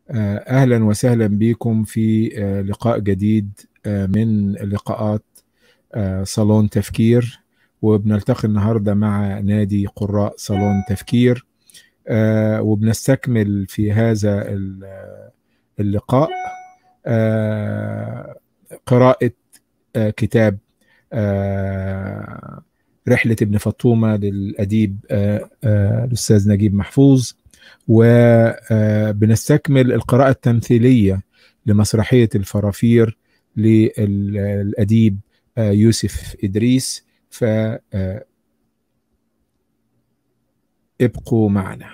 اهلا وسهلا بكم في لقاء جديد من لقاءات صالون تفكير وبنلتقي النهارده مع نادي قراء صالون تفكير وبنستكمل في هذا اللقاء قراءة كتاب رحلة ابن فطومة للأديب الأستاذ نجيب محفوظ وبنستكمل القراءة التمثيلية لمسرحية الفرافير للأديب يوسف إدريس فابقوا معنا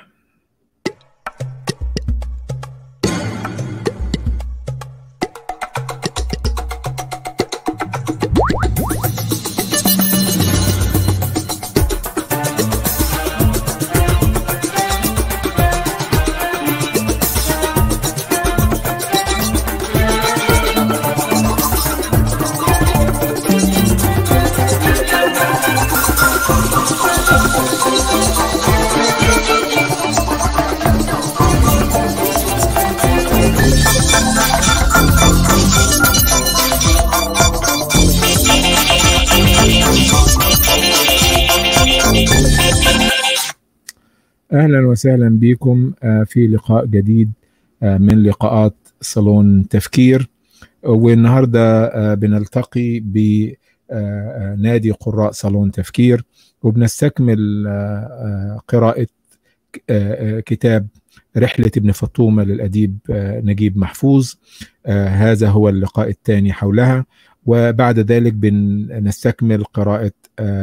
اهلا وسهلا بكم في لقاء جديد من لقاءات صالون تفكير والنهارده بنلتقي بنادي قراء صالون تفكير وبنستكمل قراءة كتاب رحلة ابن فطومة للأديب نجيب محفوظ هذا هو اللقاء الثاني حولها وبعد ذلك بنستكمل قراءة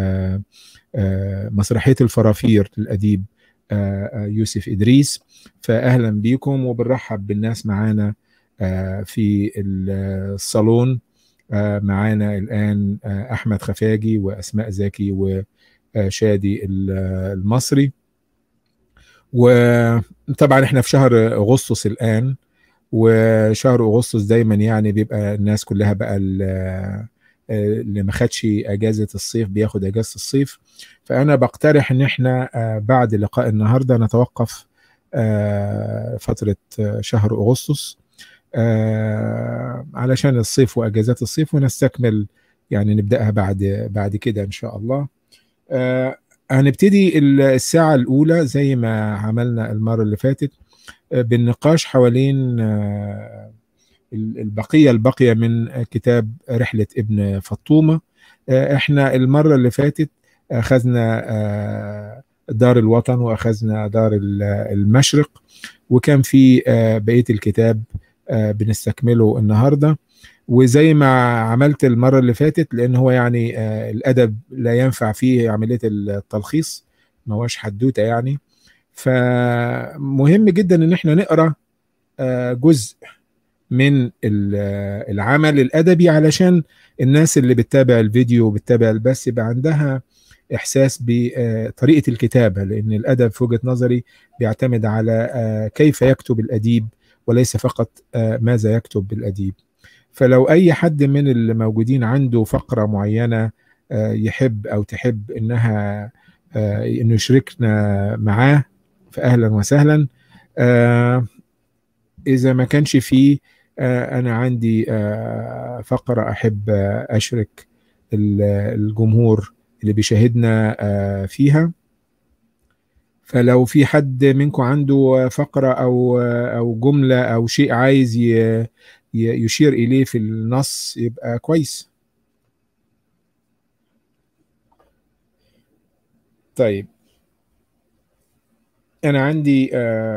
مسرحية الفرافير للأديب يوسف إدريس فأهلا بكم وبنرحب بالناس معانا في الصالون معانا الآن أحمد خفاجي وأسماء زكي وشادي المصري وطبعا احنا في شهر أغسطس الآن وشهر أغسطس دايما يعني بيبقى الناس كلها بقى اللي ما خدش اجازه الصيف بياخد اجازه الصيف فانا بقترح ان احنا بعد لقاء النهارده نتوقف فتره شهر اغسطس علشان الصيف واجازات الصيف ونستكمل يعني نبداها بعد بعد كده ان شاء الله هنبتدي الساعه الاولى زي ما عملنا المره اللي فاتت بالنقاش حوالين البقية الباقية من كتاب رحلة ابن فطومة احنا المرة اللي فاتت أخذنا دار الوطن وأخذنا دار المشرق وكان في بقية الكتاب بنستكمله النهاردة وزي ما عملت المرة اللي فاتت لأن هو يعني الأدب لا ينفع فيه عملية التلخيص ما هوش حدوتة يعني فمهم جدا ان احنا نقرا جزء من العمل الادبي علشان الناس اللي بتتابع الفيديو وبتتابع البث يبقى عندها احساس بطريقه الكتابه لان الادب في وجهه نظري بيعتمد على كيف يكتب الاديب وليس فقط ماذا يكتب الاديب فلو اي حد من اللي موجودين عنده فقره معينه يحب او تحب انها انه يشركنا معاه فاهلا وسهلا اذا ما كانش فيه انا عندي فقره احب اشرك الجمهور اللي بيشاهدنا فيها فلو في حد منكم عنده فقره او او جمله او شيء عايز يشير اليه في النص يبقى كويس طيب انا عندي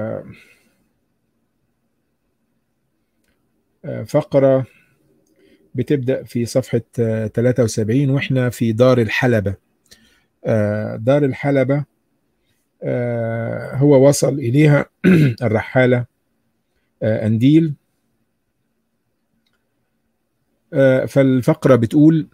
فقرة بتبدأ في صفحة 73 وإحنا في دار الحلبة دار الحلبة هو وصل إليها الرحالة أنديل فالفقرة بتقول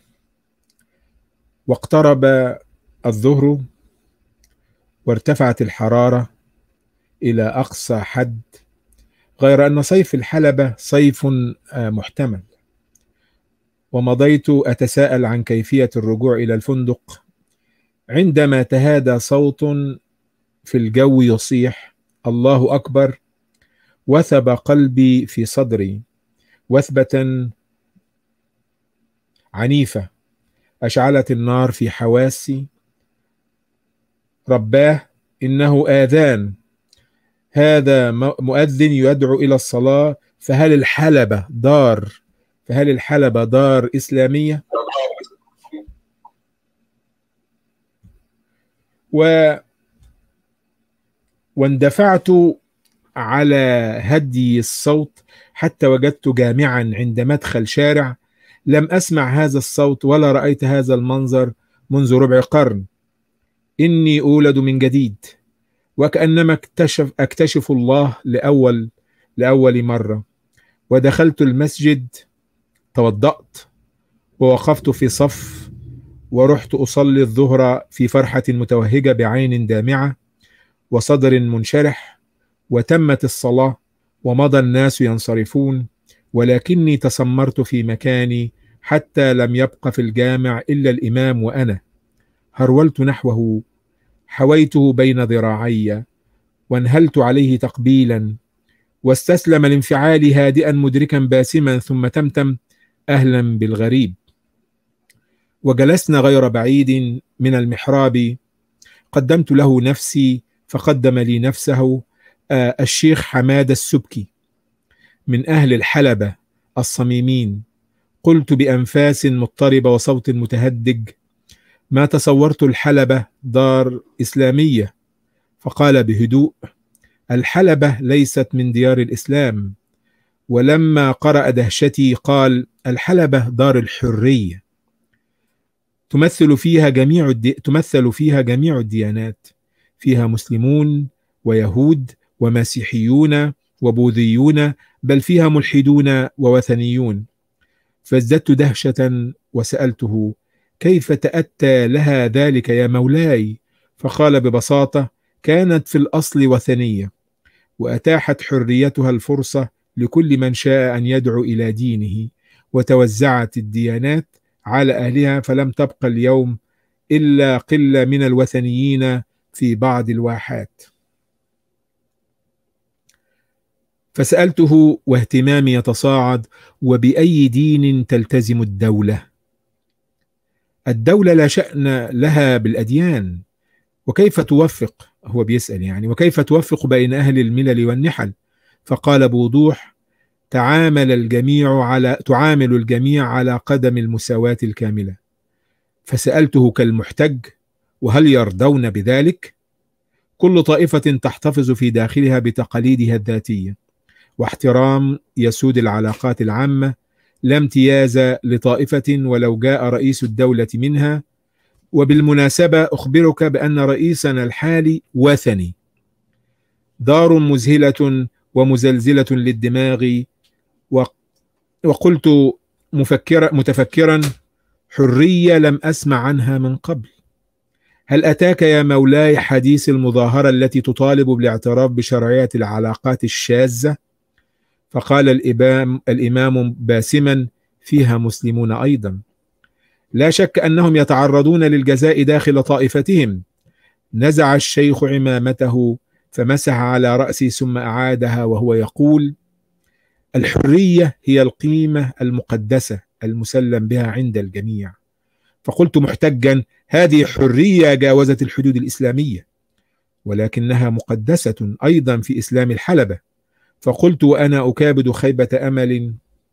واقترب الظهر وارتفعت الحرارة إلى أقصى حد غير أن صيف الحلبة صيف محتمل ومضيت أتساءل عن كيفية الرجوع إلى الفندق عندما تهادى صوت في الجو يصيح الله أكبر وثب قلبي في صدري وثبة عنيفة أشعلت النار في حواسي رباه إنه آذان هذا مؤذن يدعو إلى الصلاة فهل الحلبة دار فهل الحلبة دار إسلامية و واندفعت على هدي الصوت حتى وجدت جامعا عند مدخل شارع لم اسمع هذا الصوت ولا رايت هذا المنظر منذ ربع قرن اني اولد من جديد وكانما اكتشف اكتشف الله لاول لاول مره ودخلت المسجد توضات ووقفت في صف ورحت اصلي الظهر في فرحه متوهجه بعين دامعه وصدر منشرح وتمت الصلاه ومضى الناس ينصرفون ولكني تسمرت في مكاني حتى لم يبق في الجامع الا الامام وانا هرولت نحوه حويته بين ذراعي وانهلت عليه تقبيلا واستسلم لانفعالي هادئا مدركا باسما ثم تمتم اهلا بالغريب وجلسنا غير بعيد من المحراب قدمت له نفسي فقدم لي نفسه آه الشيخ حماد السبكي من اهل الحلبه الصميمين قلت بانفاس مضطربه وصوت متهدج ما تصورت الحلبه دار اسلاميه فقال بهدوء الحلبه ليست من ديار الاسلام ولما قرا دهشتي قال الحلبه دار الحريه تمثل فيها جميع الدي... تمثل فيها جميع الديانات فيها مسلمون ويهود ومسيحيون وبوذيون بل فيها ملحدون ووثنيون فازددت دهشه وسالته كيف تاتى لها ذلك يا مولاي فقال ببساطه كانت في الاصل وثنيه واتاحت حريتها الفرصه لكل من شاء ان يدعو الى دينه وتوزعت الديانات على اهلها فلم تبق اليوم الا قله من الوثنيين في بعض الواحات فسالته واهتمامي يتصاعد وباي دين تلتزم الدوله الدوله لا شان لها بالاديان وكيف توفق هو بيسال يعني وكيف توفق بين اهل الملل والنحل فقال بوضوح تعامل الجميع على تعامل الجميع على قدم المساواة الكاملة فسألته كالمحتج وهل يرضون بذلك؟ كل طائفة تحتفظ في داخلها بتقاليدها الذاتية واحترام يسود العلاقات العامة لا امتياز لطائفة ولو جاء رئيس الدولة منها وبالمناسبة أخبرك بأن رئيسنا الحالي وثني دار مذهلة ومزلزلة للدماغ وقلت مفكرا متفكرا حريه لم اسمع عنها من قبل هل اتاك يا مولاي حديث المظاهره التي تطالب بالاعتراف بشرعيه العلاقات الشاذه فقال الامام الامام باسما فيها مسلمون ايضا لا شك انهم يتعرضون للجزاء داخل طائفتهم نزع الشيخ عمامته فمسح على راسي ثم اعادها وهو يقول الحريه هي القيمه المقدسه المسلم بها عند الجميع فقلت محتجا هذه حريه جاوزت الحدود الاسلاميه ولكنها مقدسه ايضا في اسلام الحلبه فقلت وانا اكابد خيبه امل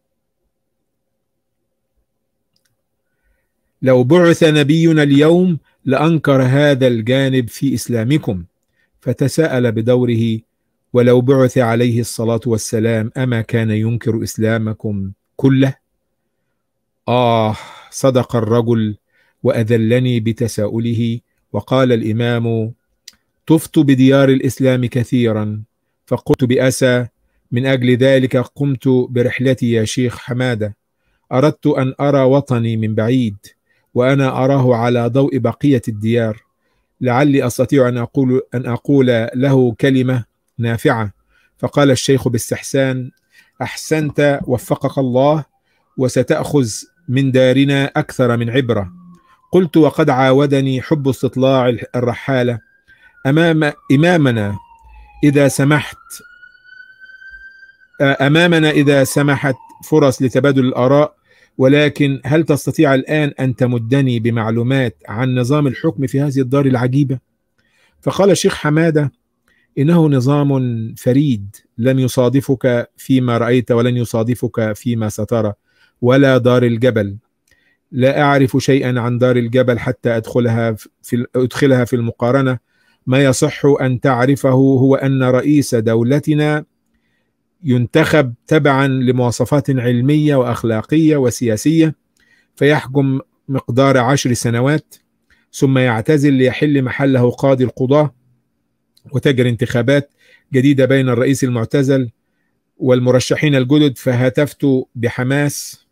لو بعث نبينا اليوم لانكر هذا الجانب في اسلامكم فتساءل بدوره ولو بعث عليه الصلاه والسلام اما كان ينكر اسلامكم كله اه صدق الرجل واذلني بتساؤله وقال الامام طفت بديار الاسلام كثيرا فقلت باسى من اجل ذلك قمت برحلتي يا شيخ حماده اردت ان ارى وطني من بعيد وانا اراه على ضوء بقيه الديار لعلي استطيع ان اقول ان اقول له كلمه نافعه فقال الشيخ باستحسان احسنت وفقك الله وستاخذ من دارنا اكثر من عبره قلت وقد عاودني حب استطلاع الرحاله امام امامنا اذا سمحت امامنا اذا سمحت فرص لتبادل الاراء ولكن هل تستطيع الان ان تمدني بمعلومات عن نظام الحكم في هذه الدار العجيبه فقال الشيخ حماده انه نظام فريد لم يصادفك فيما رايت ولن يصادفك فيما سترى ولا دار الجبل لا اعرف شيئا عن دار الجبل حتى ادخلها في ادخلها في المقارنه ما يصح ان تعرفه هو ان رئيس دولتنا ينتخب تبعا لمواصفات علميه واخلاقيه وسياسيه فيحكم مقدار عشر سنوات ثم يعتزل ليحل محله قاضي القضاه وتجري انتخابات جديده بين الرئيس المعتزل والمرشحين الجدد فهتفت بحماس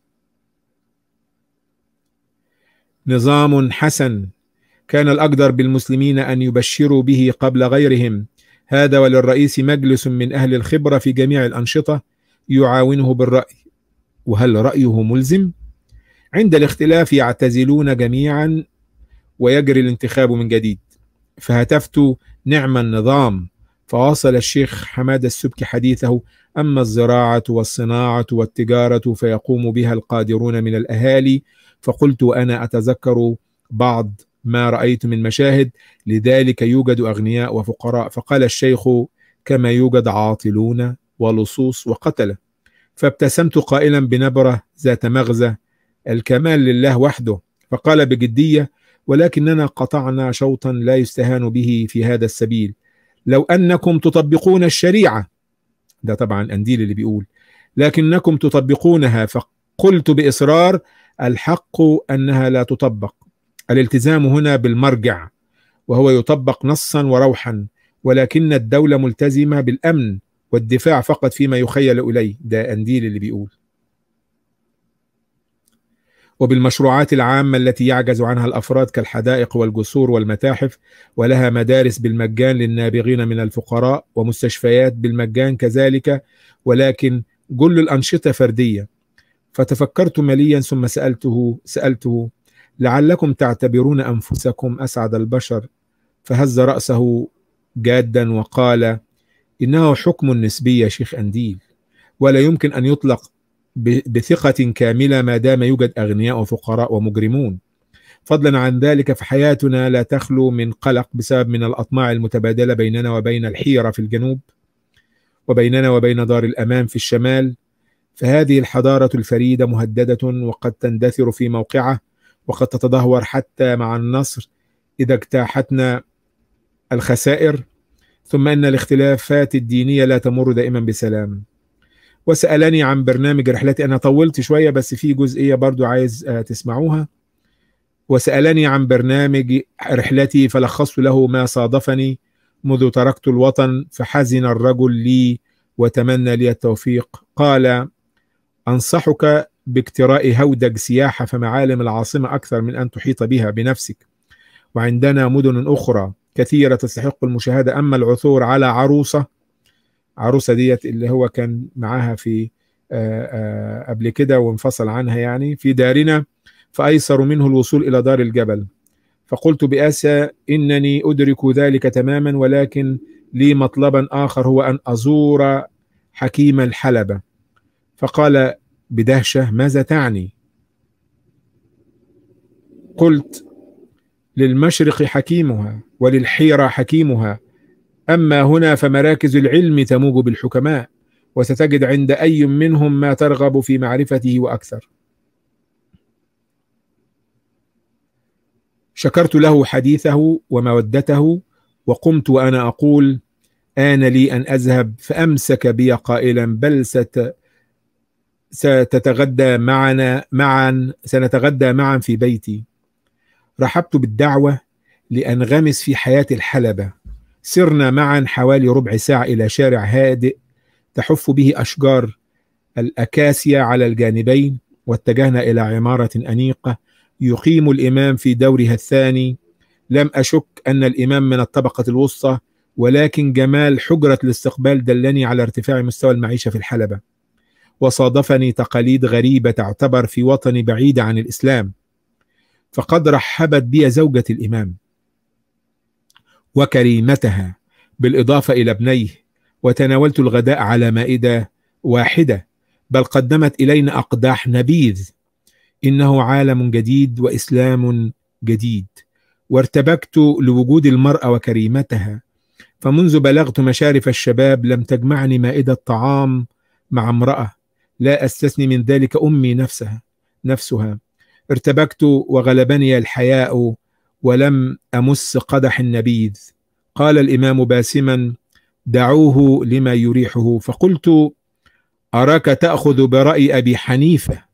نظام حسن كان الأقدر بالمسلمين أن يبشروا به قبل غيرهم هذا وللرئيس مجلس من أهل الخبرة في جميع الأنشطة يعاونه بالرأي وهل رأيه ملزم؟ عند الاختلاف يعتزلون جميعا ويجري الانتخاب من جديد فهتفت نعم النظام فواصل الشيخ حماد السبكي حديثه أما الزراعة والصناعة والتجارة فيقوم بها القادرون من الأهالي فقلت وأنا أتذكر بعض ما رأيت من مشاهد لذلك يوجد أغنياء وفقراء فقال الشيخ كما يوجد عاطلون ولصوص وقتلة فابتسمت قائلا بنبرة ذات مغزى الكمال لله وحده فقال بجدية ولكننا قطعنا شوطا لا يستهان به في هذا السبيل لو أنكم تطبقون الشريعة ده طبعا أنديل اللي بيقول لكنكم تطبقونها فقلت بإصرار الحق أنها لا تطبق الالتزام هنا بالمرجع وهو يطبق نصا وروحا ولكن الدولة ملتزمة بالأمن والدفاع فقط فيما يخيل إليه ده أنديل اللي بيقول وبالمشروعات العامة التي يعجز عنها الأفراد كالحدائق والجسور والمتاحف ولها مدارس بالمجان للنابغين من الفقراء ومستشفيات بالمجان كذلك ولكن كل الأنشطة فردية فتفكرت مليا ثم سألته سألته لعلكم تعتبرون أنفسكم أسعد البشر فهز رأسه جادا وقال إنه حكم نسبي يا شيخ أنديل ولا يمكن أن يطلق بثقة كاملة ما دام يوجد أغنياء وفقراء ومجرمون فضلا عن ذلك فحياتنا لا تخلو من قلق بسبب من الأطماع المتبادلة بيننا وبين الحيرة في الجنوب وبيننا وبين دار الأمان في الشمال فهذه الحضارة الفريدة مهددة وقد تندثر في موقعه وقد تتدهور حتى مع النصر إذا اجتاحتنا الخسائر ثم أن الاختلافات الدينية لا تمر دائما بسلام وسألني عن برنامج رحلتي أنا طولت شوية بس في جزئية برضو عايز تسمعوها وسألني عن برنامج رحلتي فلخصت له ما صادفني منذ تركت الوطن فحزن الرجل لي وتمنى لي التوفيق قال أنصحك باقتراء هودج سياحة فمعالم العاصمة أكثر من أن تحيط بها بنفسك وعندنا مدن أخرى كثيرة تستحق المشاهدة أما العثور على عروسة عروسة ديت اللي هو كان معاها في آآ آآ قبل كده وانفصل عنها يعني في دارنا فأيسر منه الوصول إلى دار الجبل فقلت بأسى إنني أدرك ذلك تماما ولكن لي مطلبا آخر هو أن أزور حكيم الحلبة فقال بدهشة ماذا تعني قلت للمشرق حكيمها وللحيرة حكيمها أما هنا فمراكز العلم تموج بالحكماء وستجد عند أي منهم ما ترغب في معرفته وأكثر شكرت له حديثه ومودته وقمت وأنا أقول آن لي أن أذهب فأمسك بي قائلا بل ست ستتغدى معنا معا سنتغدى معا في بيتي رحبت بالدعوة لأنغمس في حياة الحلبة سرنا معا حوالي ربع ساعة إلى شارع هادئ تحف به أشجار الأكاسيا على الجانبين واتجهنا إلى عمارة أنيقة يقيم الإمام في دورها الثاني لم أشك أن الإمام من الطبقة الوسطى ولكن جمال حجرة الاستقبال دلني على ارتفاع مستوى المعيشة في الحلبة وصادفني تقاليد غريبة تعتبر في وطني بعيدة عن الإسلام فقد رحبت بي زوجة الإمام وكريمتها بالإضافة إلى ابنيه وتناولت الغداء على مائدة واحده بل قدمت الينا اقداح نبيذ انه عالم جديد واسلام جديد وارتبكت لوجود المراه وكريمتها فمنذ بلغت مشارف الشباب لم تجمعني مائده طعام مع امراه لا استثني من ذلك امي نفسها نفسها ارتبكت وغلبني الحياء ولم امس قدح النبيذ قال الامام باسما دعوه لما يريحه فقلت اراك تاخذ براي ابي حنيفه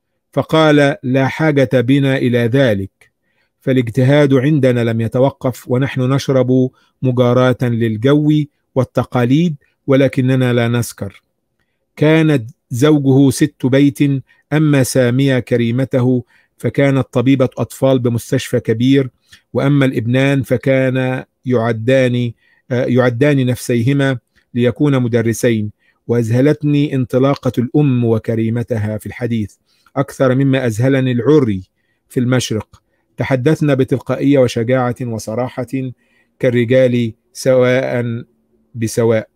فقال لا حاجه بنا الى ذلك فالاجتهاد عندنا لم يتوقف ونحن نشرب مجاراه للجو والتقاليد ولكننا لا نسكر كانت زوجه ست بيت اما ساميه كريمته فكانت طبيبه اطفال بمستشفى كبير واما الابنان فكان يعدان يعدان نفسيهما ليكون مدرسين واذهلتني انطلاقه الام وكريمتها في الحديث اكثر مما اذهلني العري في المشرق تحدثنا بتلقائيه وشجاعه وصراحه كالرجال سواء بسواء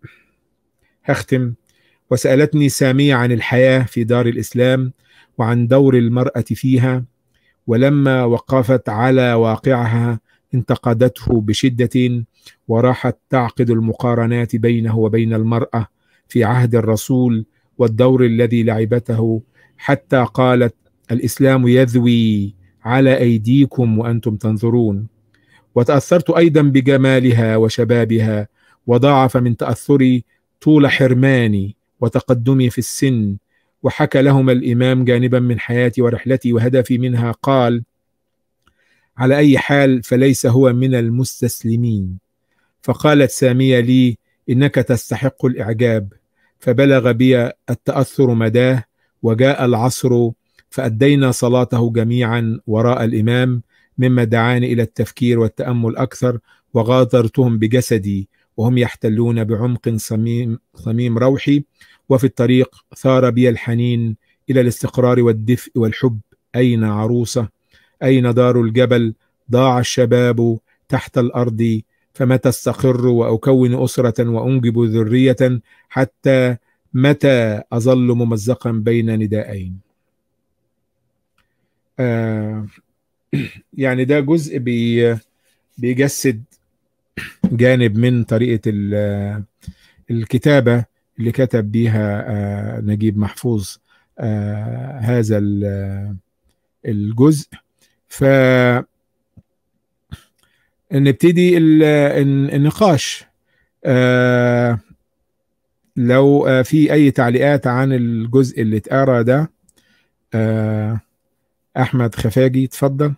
هختم وسالتني ساميه عن الحياه في دار الاسلام وعن دور المراه فيها ولما وقفت على واقعها انتقدته بشده وراحت تعقد المقارنات بينه وبين المراه في عهد الرسول والدور الذي لعبته حتى قالت الاسلام يذوي على ايديكم وانتم تنظرون وتاثرت ايضا بجمالها وشبابها وضاعف من تاثري طول حرماني وتقدمي في السن وحكى لهما الامام جانبا من حياتي ورحلتي وهدفي منها قال على اي حال فليس هو من المستسلمين فقالت ساميه لي انك تستحق الاعجاب فبلغ بي التاثر مداه وجاء العصر فادينا صلاته جميعا وراء الامام مما دعاني الى التفكير والتامل اكثر وغادرتهم بجسدي وهم يحتلون بعمق صميم صميم روحي وفي الطريق ثار بي الحنين الى الاستقرار والدفء والحب اين عروسه اين دار الجبل ضاع الشباب تحت الارض فمتى استقر واكون اسره وانجب ذريه حتى متى اظل ممزقا بين ندائين آه يعني ده جزء بي بيجسد جانب من طريقه الكتابه اللي كتب بيها آه نجيب محفوظ آه هذا الجزء ف نبتدي النقاش آه لو آه في اي تعليقات عن الجزء اللي اتقرا ده آه احمد خفاجي اتفضل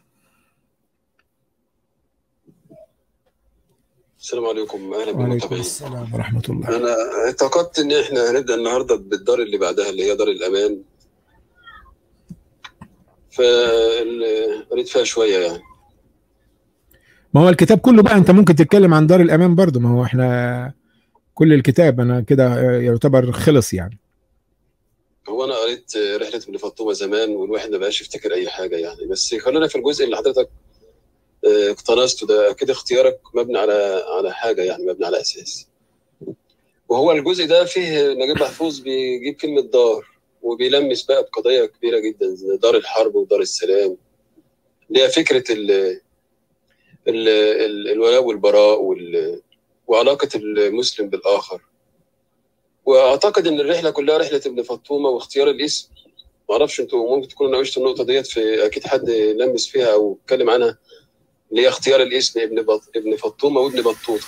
السلام عليكم اهلا وعليكم السلام ورحمه الله انا اعتقدت ان احنا هنبدا النهارده بالدار اللي بعدها اللي هي دار الامان فقريت فيها شويه يعني ما هو الكتاب كله بقى انت ممكن تتكلم عن دار الامان برضو ما هو احنا كل الكتاب انا كده يعتبر خلص يعني هو انا قريت رحله ابن فطومه زمان والواحد ما بقاش يفتكر اي حاجه يعني بس خلينا في الجزء اللي حضرتك اقتنصته ده كده اختيارك مبني على على حاجه يعني مبني على اساس وهو الجزء ده فيه نجيب محفوظ بيجيب كلمه دار وبيلمس بقى بقضيه كبيره جدا زي دار الحرب ودار السلام اللي هي فكره ال ال ال الولاء والبراء وال وعلاقه المسلم بالاخر واعتقد ان الرحله كلها رحله ابن فطومه واختيار الاسم ما اعرفش انتوا ممكن تكونوا ناقشتوا النقطه ديت في اكيد حد لمس فيها او اتكلم عنها اللي هي اختيار الاسم ابن بط... ابن فطومه وابن بطوطه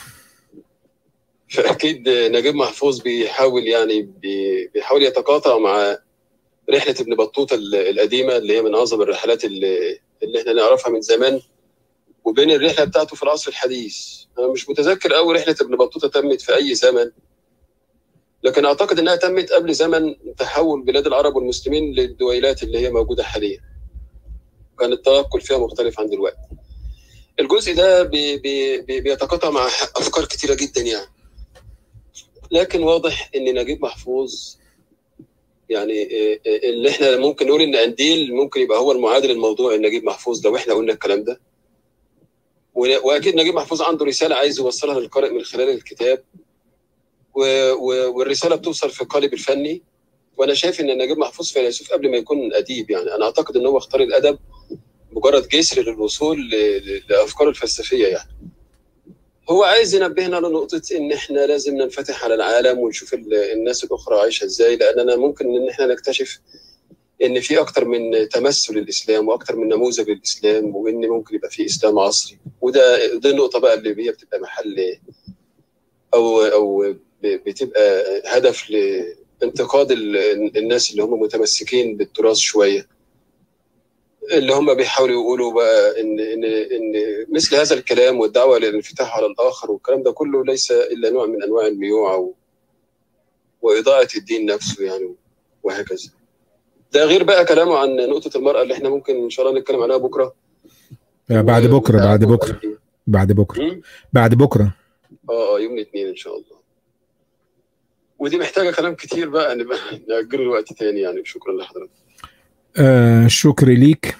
فاكيد نجيب محفوظ بيحاول يعني بي... بيحاول يتقاطع مع رحله ابن بطوطه القديمه اللي هي من اعظم الرحلات اللي, اللي احنا نعرفها من زمان وبين الرحله بتاعته في العصر الحديث انا مش متذكر قوي رحله ابن بطوطه تمت في اي زمن لكن اعتقد انها تمت قبل زمن تحول بلاد العرب والمسلمين للدويلات اللي هي موجوده حاليا كان التنقل فيها مختلف عن دلوقتي الجزء ده بي بي بي بيتقاطع مع افكار كتيره جدا يعني لكن واضح ان نجيب محفوظ يعني اللي احنا ممكن نقول ان انديل ممكن يبقى هو المعادل الموضوعي نجيب محفوظ لو احنا قلنا الكلام ده واكيد نجيب محفوظ عنده رساله عايز يوصلها للقارئ من خلال الكتاب والرساله بتوصل في القالب الفني وانا شايف ان نجيب محفوظ فيلسوف قبل ما يكون اديب يعني انا اعتقد ان هو اختار الادب مجرد جسر للوصول لافكاره الفلسفيه يعني هو عايز ينبهنا لنقطة إن إحنا لازم ننفتح على العالم ونشوف الناس الأخرى عايشة إزاي لأننا ممكن إن إحنا نكتشف إن في أكتر من تمثل للإسلام وأكتر من نموذج للإسلام وإن ممكن يبقى في إسلام عصري وده دي النقطة بقى اللي هي بتبقى محل أو أو بتبقى هدف لانتقاد الناس اللي هم متمسكين بالتراث شوية اللي هم بيحاولوا يقولوا بقى ان ان ان مثل هذا الكلام والدعوه للانفتاح على الاخر والكلام ده كله ليس الا نوع من انواع الميوعه واضاءه الدين نفسه يعني وهكذا. ده غير بقى كلامه عن نقطه المراه اللي احنا ممكن ان شاء الله نتكلم عليها بكره. بعد بكره بعد بكره بعد بكره بعد بكره. اه اه يوم الاثنين ان شاء الله. ودي محتاجه كلام كتير بقى نبقى ناجله لوقت تاني يعني شكرا لحضرتك. آه شكر ليك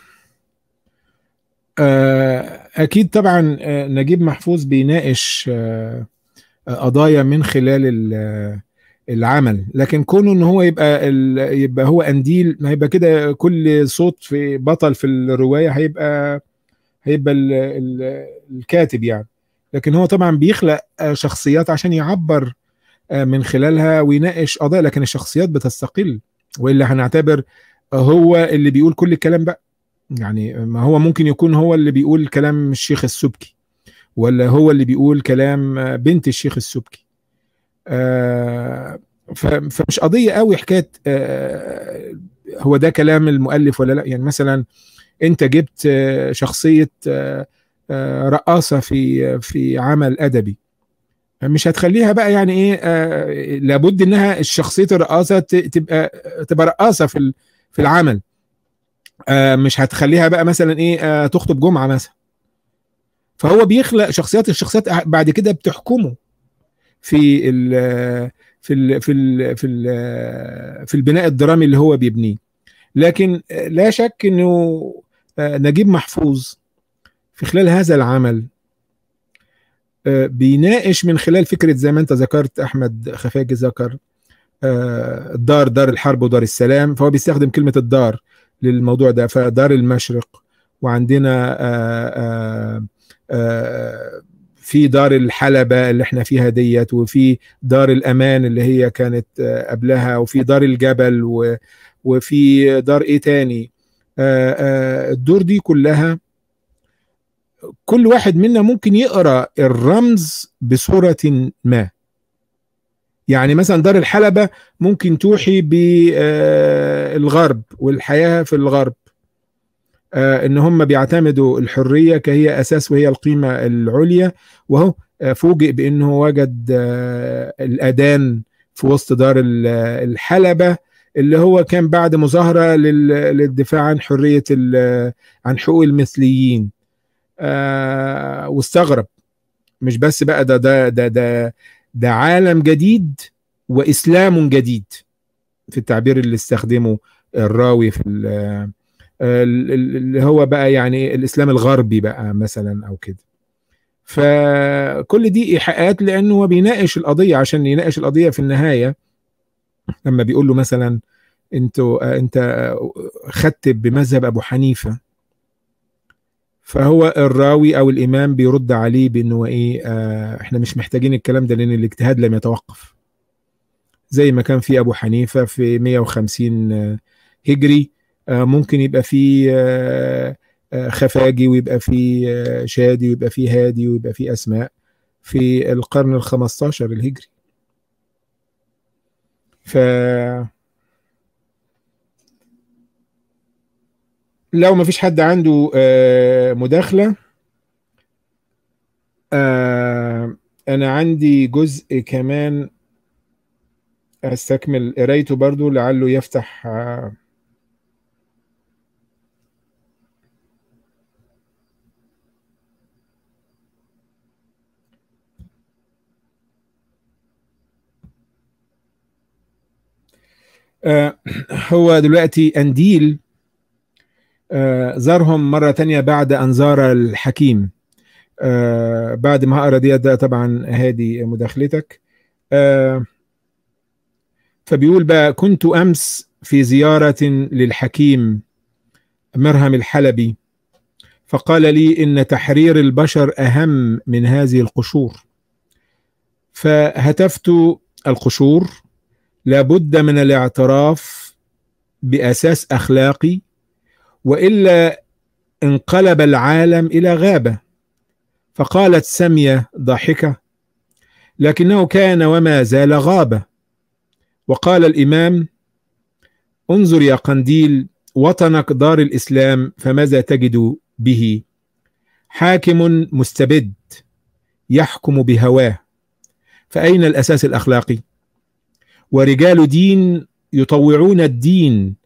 آه اكيد طبعا آه نجيب محفوظ بيناقش آه قضايا من خلال العمل لكن كونه ان هو يبقى يبقى هو قنديل ما يبقى كده كل صوت في بطل في الروايه هيبقى هيبقى ال ال الكاتب يعني لكن هو طبعا بيخلق شخصيات عشان يعبر من خلالها ويناقش قضايا لكن الشخصيات بتستقل والا هنعتبر هو اللي بيقول كل الكلام بقى يعني ما هو ممكن يكون هو اللي بيقول كلام الشيخ السبكي ولا هو اللي بيقول كلام بنت الشيخ السبكي آه فمش قضيه قوي حكايه آه هو ده كلام المؤلف ولا لا يعني مثلا انت جبت شخصيه آه رقاصه في في عمل ادبي مش هتخليها بقى يعني ايه آه لابد انها الشخصيه الرقاصه تبقى تبقى رقاصه في في العمل آه مش هتخليها بقى مثلا ايه آه تخطب جمعه مثلا فهو بيخلق شخصيات الشخصيات بعد كده بتحكمه في ال في ال في ال في ال في البناء الدرامي اللي هو بيبنيه لكن لا شك انه نجيب محفوظ في خلال هذا العمل بيناقش من خلال فكره زي ما انت ذكرت احمد خفاجي ذكر الدار دار الحرب ودار السلام فهو بيستخدم كلمه الدار للموضوع ده فدار المشرق وعندنا آآ آآ في دار الحلبة اللي احنا فيها ديت وفي دار الأمان اللي هي كانت قبلها وفي دار الجبل وفي دار ايه تاني الدور دي كلها كل واحد منا ممكن يقرا الرمز بصوره ما يعني مثلا دار الحلبة ممكن توحي بالغرب والحياة في الغرب ان هم بيعتمدوا الحرية كهي اساس وهي القيمة العليا وهو فوجئ بانه وجد الاذان في وسط دار الحلبة اللي هو كان بعد مظاهرة للدفاع عن حرية عن حقوق المثليين واستغرب مش بس بقى ده ده ده ده ده عالم جديد واسلام جديد في التعبير اللي استخدمه الراوي في اللي هو بقى يعني الاسلام الغربي بقى مثلا او كده فكل دي ايحاءات لانه هو بيناقش القضيه عشان يناقش القضيه في النهايه لما بيقول له مثلا انتوا انت خدت بمذهب ابو حنيفه فهو الراوي او الامام بيرد عليه بانه ايه آه احنا مش محتاجين الكلام ده لان الاجتهاد لم يتوقف زي ما كان في ابو حنيفه في 150 هجري آه ممكن يبقى في آه خفاجي ويبقى في شادي ويبقى في هادي ويبقى في اسماء في القرن ال15 الهجري ف لو ما فيش حد عنده مداخلة أنا عندي جزء كمان أستكمل قرايته برضو لعله يفتح هو دلوقتي أنديل آه زارهم مرة تانية بعد أن زار الحكيم آه بعد ما هقرا دي ده طبعا هادي مداخلتك آه فبيقول بقى كنت امس في زياره للحكيم مرهم الحلبي فقال لي ان تحرير البشر اهم من هذه القشور فهتفت القشور لابد من الاعتراف باساس اخلاقي والا انقلب العالم الى غابه فقالت سميه ضاحكه لكنه كان وما زال غابه وقال الامام انظر يا قنديل وطنك دار الاسلام فماذا تجد به حاكم مستبد يحكم بهواه فاين الاساس الاخلاقي ورجال دين يطوعون الدين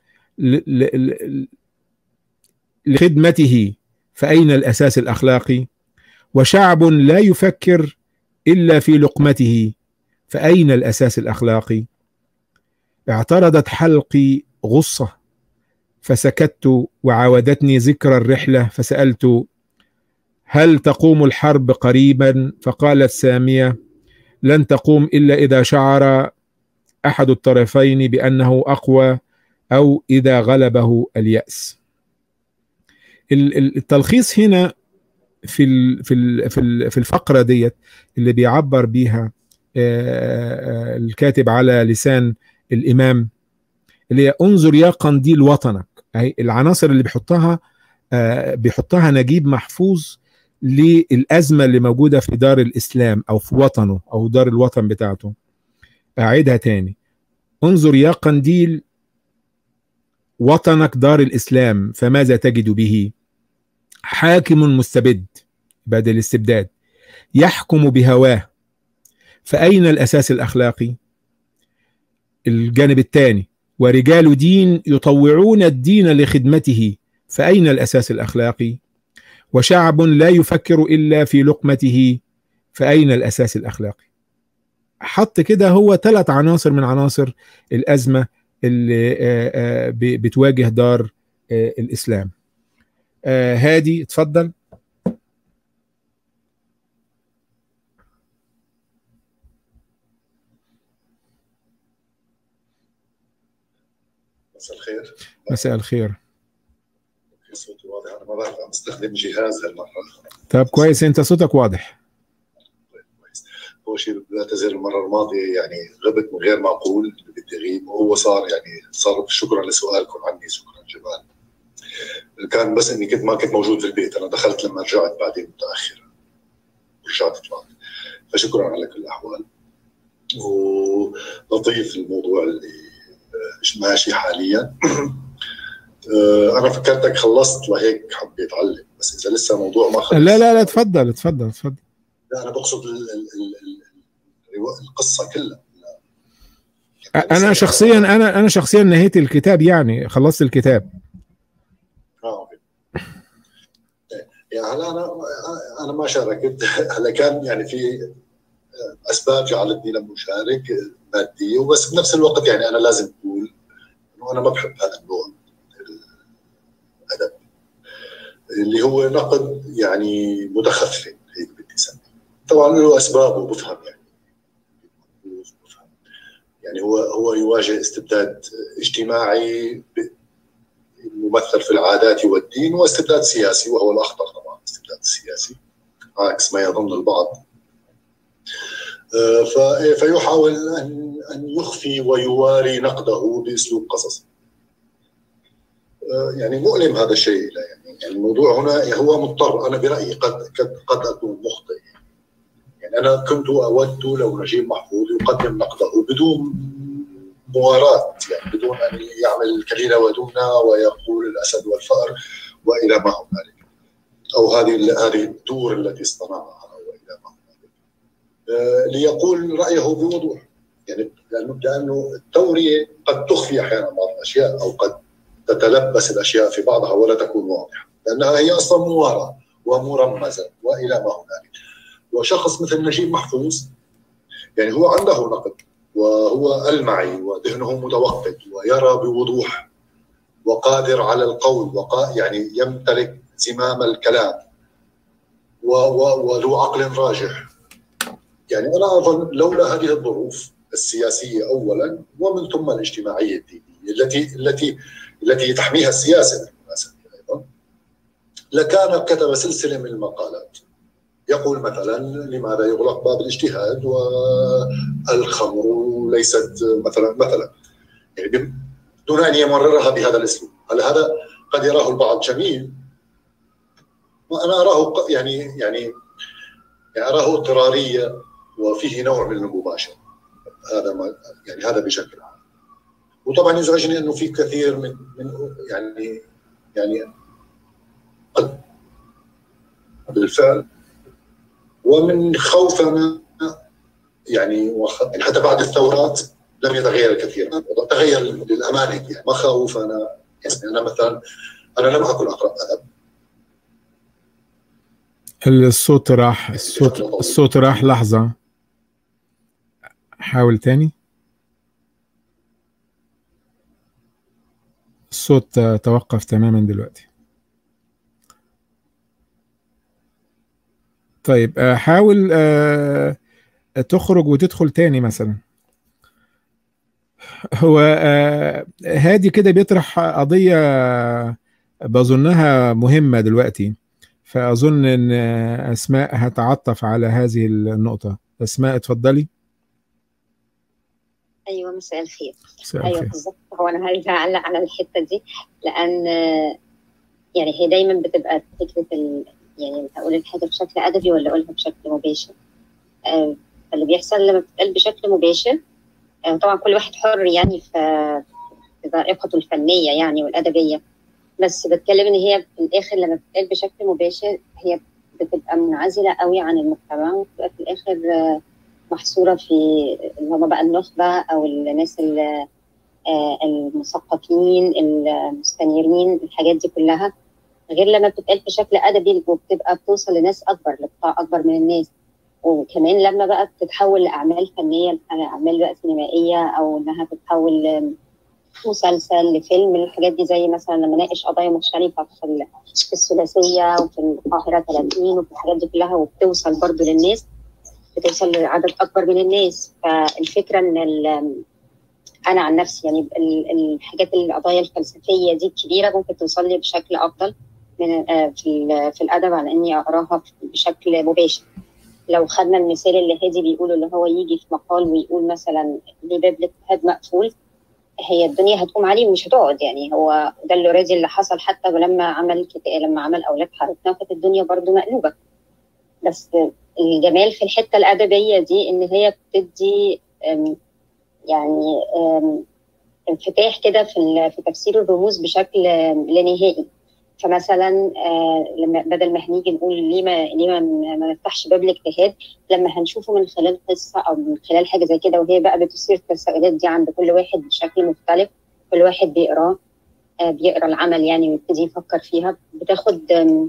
لخدمته فاين الاساس الاخلاقي وشعب لا يفكر الا في لقمته فاين الاساس الاخلاقي اعترضت حلقي غصه فسكت وعاودتني ذكرى الرحله فسالت هل تقوم الحرب قريبا فقالت ساميه لن تقوم الا اذا شعر احد الطرفين بانه اقوى او اذا غلبه الياس التلخيص هنا في في في الفقره ديت اللي بيعبر بيها الكاتب على لسان الامام اللي هي انظر يا قنديل وطنك اهي العناصر اللي بيحطها بيحطها نجيب محفوظ للازمه اللي موجوده في دار الاسلام او في وطنه او دار الوطن بتاعته اعيدها تاني انظر يا قنديل وطنك دار الاسلام فماذا تجد به حاكم مستبد بدل الاستبداد يحكم بهواه فاين الاساس الاخلاقي الجانب الثاني ورجال دين يطوعون الدين لخدمته فاين الاساس الاخلاقي وشعب لا يفكر الا في لقمته فاين الاساس الاخلاقي حط كده هو ثلاث عناصر من عناصر الازمه اللي بتواجه دار الاسلام هادي اتفضل مساء الخير مساء الخير صوتي واضح انا ما بعرف عم استخدم جهاز هالمره طب كويس انت صوتك واضح كويس اول شيء بعتذر المره الماضيه يعني غبت من غير معقول بدي اغيب وهو صار يعني صار شكرا لسؤالكم عني شكرا جمال كان بس اني كنت ما كنت موجود في البيت انا دخلت لما رجعت بعدين متاخر ورجعت طلعت فشكرا على كل الاحوال ولطيف الموضوع اللي ماشي حاليا انا فكرتك خلصت لهيك حبيت اعلم بس اذا لسه الموضوع ما خلص لا لا لا تفضل تفضل تفضل لا انا بقصد ال ال ال القصه كلها انا شخصيا انا انا شخصيا نهيت الكتاب يعني خلصت الكتاب اه اوكي يعني هلا انا انا ما شاركت هلا كان يعني في اسباب جعلتني لم اشارك ماديه وبس بنفس الوقت يعني انا لازم اقول انه انا ما بحب هذا النوع من الادب اللي هو نقد يعني متخفي هيك بدي اسميه طبعا له اسباب وبفهم يعني بفهم يعني هو هو يواجه استبداد اجتماعي ممثل في العادات والدين واستبداد سياسي وهو الاخطر طبعا الاستبداد السياسي عكس ما يظن البعض فيحاول ان ان يخفي ويواري نقده باسلوب قصصي. يعني مؤلم هذا الشيء يعني يعني الموضوع هنا هو مضطر انا برايي قد قد قد اكون مخطئ يعني انا كنت اود لو نجيب محفوظ يقدم نقده بدون مواراه يعني بدون ان يعمل كليله ودمنه ويقول الاسد والفأر والى ما هنالك او هذه هذه الدور التي اصطنعها والى ما هنالك ليقول رايه بوضوح يعني لانه لانه التوريه قد تخفي احيانا بعض الاشياء او قد تتلبس الاشياء في بعضها ولا تكون واضحه لانها هي اصلا مواراه ومرمزه والى ما هنالك وشخص مثل نجيب محفوظ يعني هو عنده نقد وهو المعي وذهنه متوقد ويرى بوضوح وقادر على القول وقا يعني يمتلك زمام الكلام وذو عقل راجح يعني انا اظن لولا هذه الظروف السياسيه اولا ومن ثم الاجتماعيه الدينيه التي التي التي تحميها السياسه بالمناسبه ايضا لكان كتب سلسله من المقالات يقول مثلا لماذا يغلق باب الاجتهاد والخمر ليست مثلا مثلا يعني دون ان يمررها بهذا الاسلوب هل هذا قد يراه البعض جميل وانا اراه يعني يعني يعني اراه اضطراريه وفيه نوع من المباشره هذا ما يعني هذا بشكل عام وطبعا يزعجني انه في كثير من من يعني يعني قد بالفعل ومن خوفنا يعني حتى بعد الثورات لم يتغير الكثير تغير للامانه يعني مخاوفنا يعني انا مثلا انا لم اكن اقرا ادب الصوت راح الصوت الصوت راح لحظة حاول تاني الصوت توقف تماما دلوقتي طيب حاول تخرج وتدخل تاني مثلا هو هادي كده بيطرح قضية بظنها مهمة دلوقتي فأظن أن أسماء هتعطف على هذه النقطة أسماء اتفضلي ايوه مساء الخير مساء ايوه بالظبط هو انا عايزه اعلق على الحته دي لان يعني هي دايما بتبقى فكره ال... يعني اقول الحاجه بشكل ادبي ولا اقولها بشكل مباشر آه اللي بيحصل لما بتتقال بشكل مباشر آه طبعا كل واحد حر يعني في في ذائقته الفنيه يعني والادبيه بس بتكلم ان هي في الاخر لما بتتقال بشكل مباشر هي بتبقى منعزله قوي عن المجتمع وبتبقى في الاخر محصوره في اللي هم بقى النخبه او الناس المثقفين المستنيرين الحاجات دي كلها غير لما بتتقال بشكل ادبي وبتبقى بتوصل لناس اكبر لقطاع اكبر من الناس وكمان لما بقى بتتحول لاعمال فنيه اعمال بقى سينمائيه او انها تتحول مسلسل لفيلم الحاجات دي زي مثلا لما ناقش قضايا مختلفه في في الثلاثيه وفي القاهره 30 وفي الحاجات دي كلها وبتوصل برضو للناس بتوصل لعدد اكبر من الناس فالفكره ان انا عن نفسي يعني الحاجات القضايا الفلسفيه دي الكبيره ممكن توصل لي بشكل افضل من في في الادب على اني اقراها بشكل مباشر لو خدنا المثال اللي هادي بيقوله اللي هو يجي في مقال ويقول مثلا ليه باب الاجتهاد مقفول هي الدنيا هتقوم عليه ومش هتقعد يعني هو ده اللي اوريدي اللي حصل حتى لما عمل لما عمل اولاد حارتنا كانت الدنيا برضو مقلوبه بس الجمال في الحته الادبيه دي ان هي بتدي يعني انفتاح كده في في تفسير الرموز بشكل لا نهائي فمثلا لما بدل ما هنيجي نقول ليه ما ليه ما, ما نفتحش باب الاجتهاد لما هنشوفه من خلال قصه او من خلال حاجه زي كده وهي بقى بتثير التساؤلات دي عند كل واحد بشكل مختلف كل واحد بيقراه بيقرا العمل يعني ويبتدي يفكر فيها بتاخد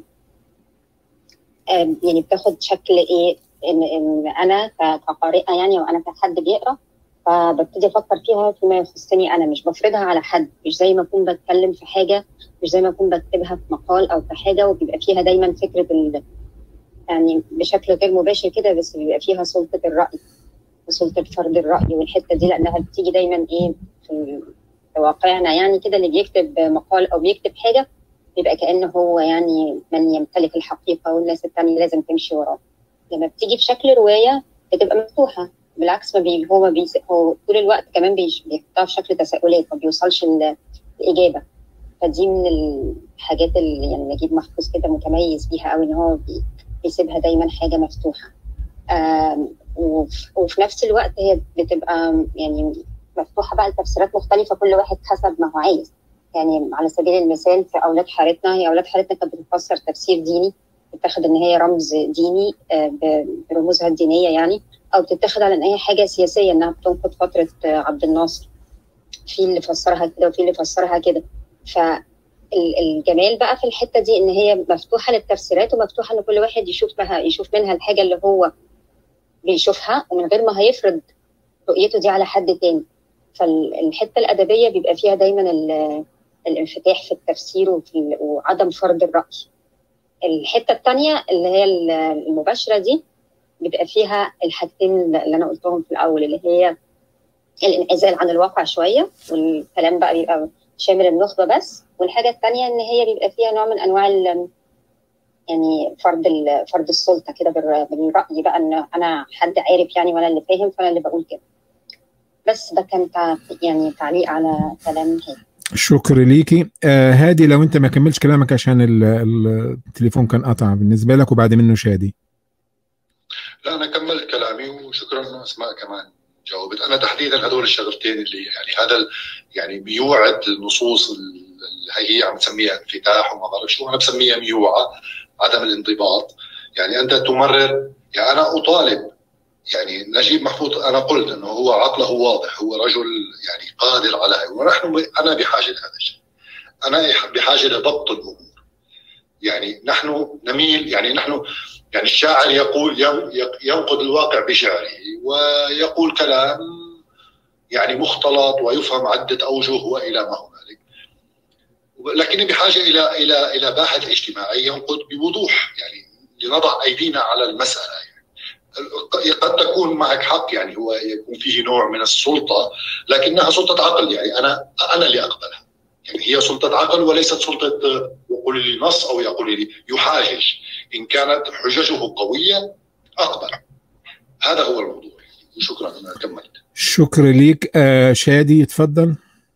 يعني بتاخد شكل ايه ان, إن انا كقارئه يعني وانا كحد بيقرا فببتدي افكر فيها فيما يخصني انا مش بفرضها على حد مش زي ما اكون بتكلم في حاجه مش زي ما اكون بكتبها في مقال او في حاجه وبيبقى فيها دايما فكره ال يعني بشكل غير مباشر كده بس بيبقى فيها سلطه الراي وسلطه فرض الراي والحته دي لانها بتيجي دايما ايه في واقعنا يعني كده اللي بيكتب مقال او بيكتب حاجه بيبقى كانه هو يعني من يمتلك الحقيقه والناس الثانيه لازم تمشي وراه لما بتيجي في شكل روايه بتبقى مفتوحه بالعكس ما بي هو بي هو طول الوقت كمان بيحطها في شكل تساؤلات ما بيوصلش الاجابه فدي من الحاجات اللي يعني نجيب محفوظ كده متميز بيها قوي ان هو بي بيسيبها دايما حاجه مفتوحه وفي نفس الوقت هي بتبقى يعني مفتوحه بقى لتفسيرات مختلفه كل واحد حسب ما هو عايز يعني على سبيل المثال في اولاد حارتنا هي اولاد حارتنا كانت بتفسر تفسير ديني بتاخد ان هي رمز ديني برموزها الدينيه يعني او بتتاخد على ان هي حاجه سياسيه انها بتنقض فتره عبد الناصر في اللي فسرها كده وفي اللي فسرها كده فالجمال بقى في الحته دي ان هي مفتوحه للتفسيرات ومفتوحه ان كل واحد يشوف بها يشوف منها الحاجه اللي هو بيشوفها ومن غير ما هيفرض رؤيته دي على حد تاني فالحته الادبيه بيبقى فيها دايما الانفتاح في التفسير وفي وعدم فرض الراي الحته الثانيه اللي هي المباشره دي بيبقى فيها الحاجتين اللي انا قلتهم في الاول اللي هي الانعزال عن الواقع شويه والكلام بقى بيبقى شامل النخبه بس والحاجه الثانيه ان هي بيبقى فيها نوع من انواع يعني فرض فرض السلطه كده بالراي بقى ان انا حد عارف يعني وانا اللي فاهم فانا اللي بقول كده بس ده كان يعني تعليق على كلام هادي شكر ليكي آه هادي لو انت ما كملتش كلامك عشان التليفون كان قطع بالنسبه لك وبعد منه شادي لا انا كملت كلامي وشكرا انه اسماء كمان جاوبت انا تحديدا هذول الشغلتين اللي يعني هذا يعني بيوعد النصوص اللي هي عم تسميها انفتاح وما بعرف شو انا بسميها ميوعه عدم الانضباط يعني انت تمرر يعني انا اطالب يعني نجيب محفوظ انا قلت انه هو عقله واضح هو رجل يعني قادر على ونحن انا بحاجه لهذا الشيء انا بحاجه لضبط الامور يعني نحن نميل يعني نحن يعني الشاعر يقول ينقد الواقع بشعره ويقول كلام يعني مختلط ويفهم عده اوجه والى ما هنالك لكن بحاجه الى الى الى باحث اجتماعي ينقد بوضوح يعني لنضع ايدينا على المساله يعني قد تكون معك حق يعني هو يكون فيه نوع من السلطه لكنها سلطه عقل يعني انا انا اللي اقبلها يعني هي سلطه عقل وليست سلطه يقول لي نص او يقول لي يحاجج ان كانت حججه قويه اقبل هذا هو الموضوع شكرا انا كملت شكرا ليك آه شادي تفضل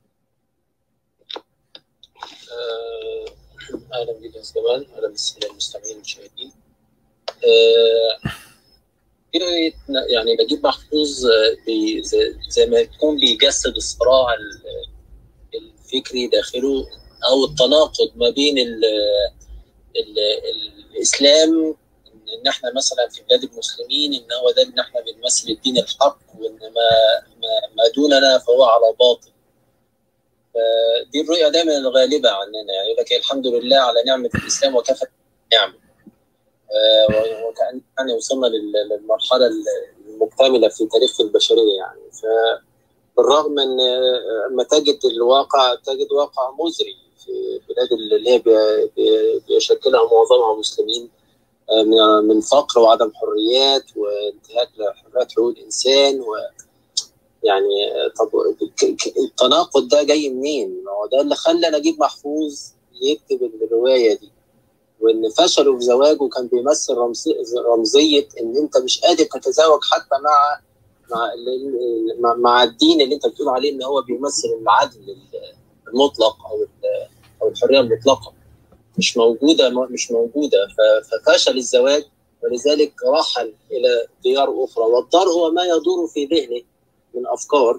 اهلا بك كمان اهلا بالساده المستمعين المشاهدين آه يعني نجيب محفوظ زي ما يكون بيجسد الصراع الفكري داخله او التناقض ما بين ال ال الاسلام ان احنا مثلا في بلاد المسلمين ان هو ده ان احنا بنمثل الدين الحق وان ما ما دوننا فهو على باطل دي الرؤيه دايما الغالبه عننا يعني يقول لك الحمد لله على نعمه الاسلام وكفى نعمه وكان يعني وصلنا للمرحله المكتمله في تاريخ البشريه يعني ف بالرغم ان لما تجد الواقع تجد واقع مزري في البلاد اللي هي بيشكلها معظمها مسلمين من فقر وعدم حريات وانتهاك لحريات حقوق الانسان و يعني طب التناقض ده جاي منين؟ ما هو ده اللي خلى نجيب محفوظ يكتب الروايه دي وان فشله في زواجه كان بيمثل رمزيه ان انت مش قادر تتزوج حتى مع مع مع الدين اللي انت بتقول عليه ان هو بيمثل العدل المطلق او او الحريه المطلقه مش موجوده مش موجوده ففشل الزواج ولذلك رحل الى ديار اخرى والدار هو ما يدور في ذهنه من افكار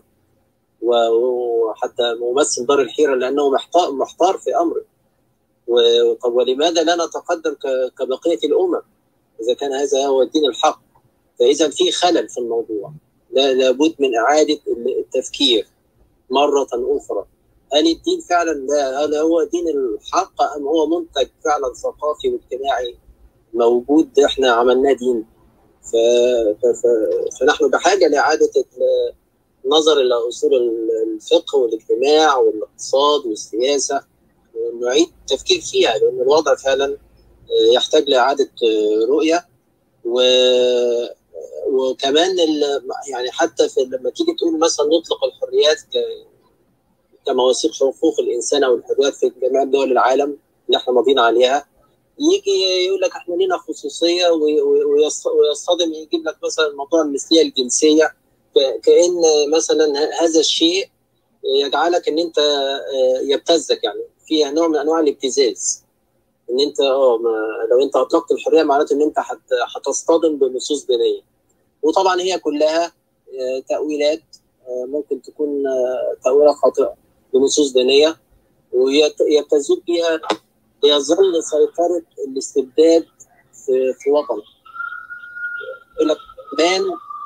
وحتى ممثل دار الحيره لانه محتار محتار في امره طب ولماذا لا نتقدم كبقيه الامم اذا كان هذا هو الدين الحق فاذا في خلل في الموضوع لا لابد من اعاده التفكير مره اخرى هل الدين فعلا لا هل هو دين الحق ام هو منتج فعلا ثقافي واجتماعي موجود احنا عملناه دين ف... ف... فنحن بحاجه لاعاده النظر الى اصول الفقه والاجتماع والاقتصاد والسياسه نعيد التفكير فيها لان الوضع فعلا يحتاج لاعاده رؤيه و وكمان يعني حتى في لما تيجي تقول مثلا نطلق الحريات كمواثيق حقوق الانسان او الحريات في جميع دول العالم اللي احنا ماضيين عليها يجي يقول لك احنا لينا خصوصيه ويصطدم يجيب لك مثلا موضوع المثليه الجنسيه كان مثلا هذا الشيء يجعلك ان انت يبتزك يعني فيها نوع من انواع الابتزاز ان انت اه لو انت اطلقت الحريه معناته ان انت هتصطدم بنصوص دينيه وطبعا هي كلها تاويلات ممكن تكون تاويلات خاطئه بنصوص دينيه ويبتزوك بها يظل سيطره الاستبداد في, في وطنك يقول لك مان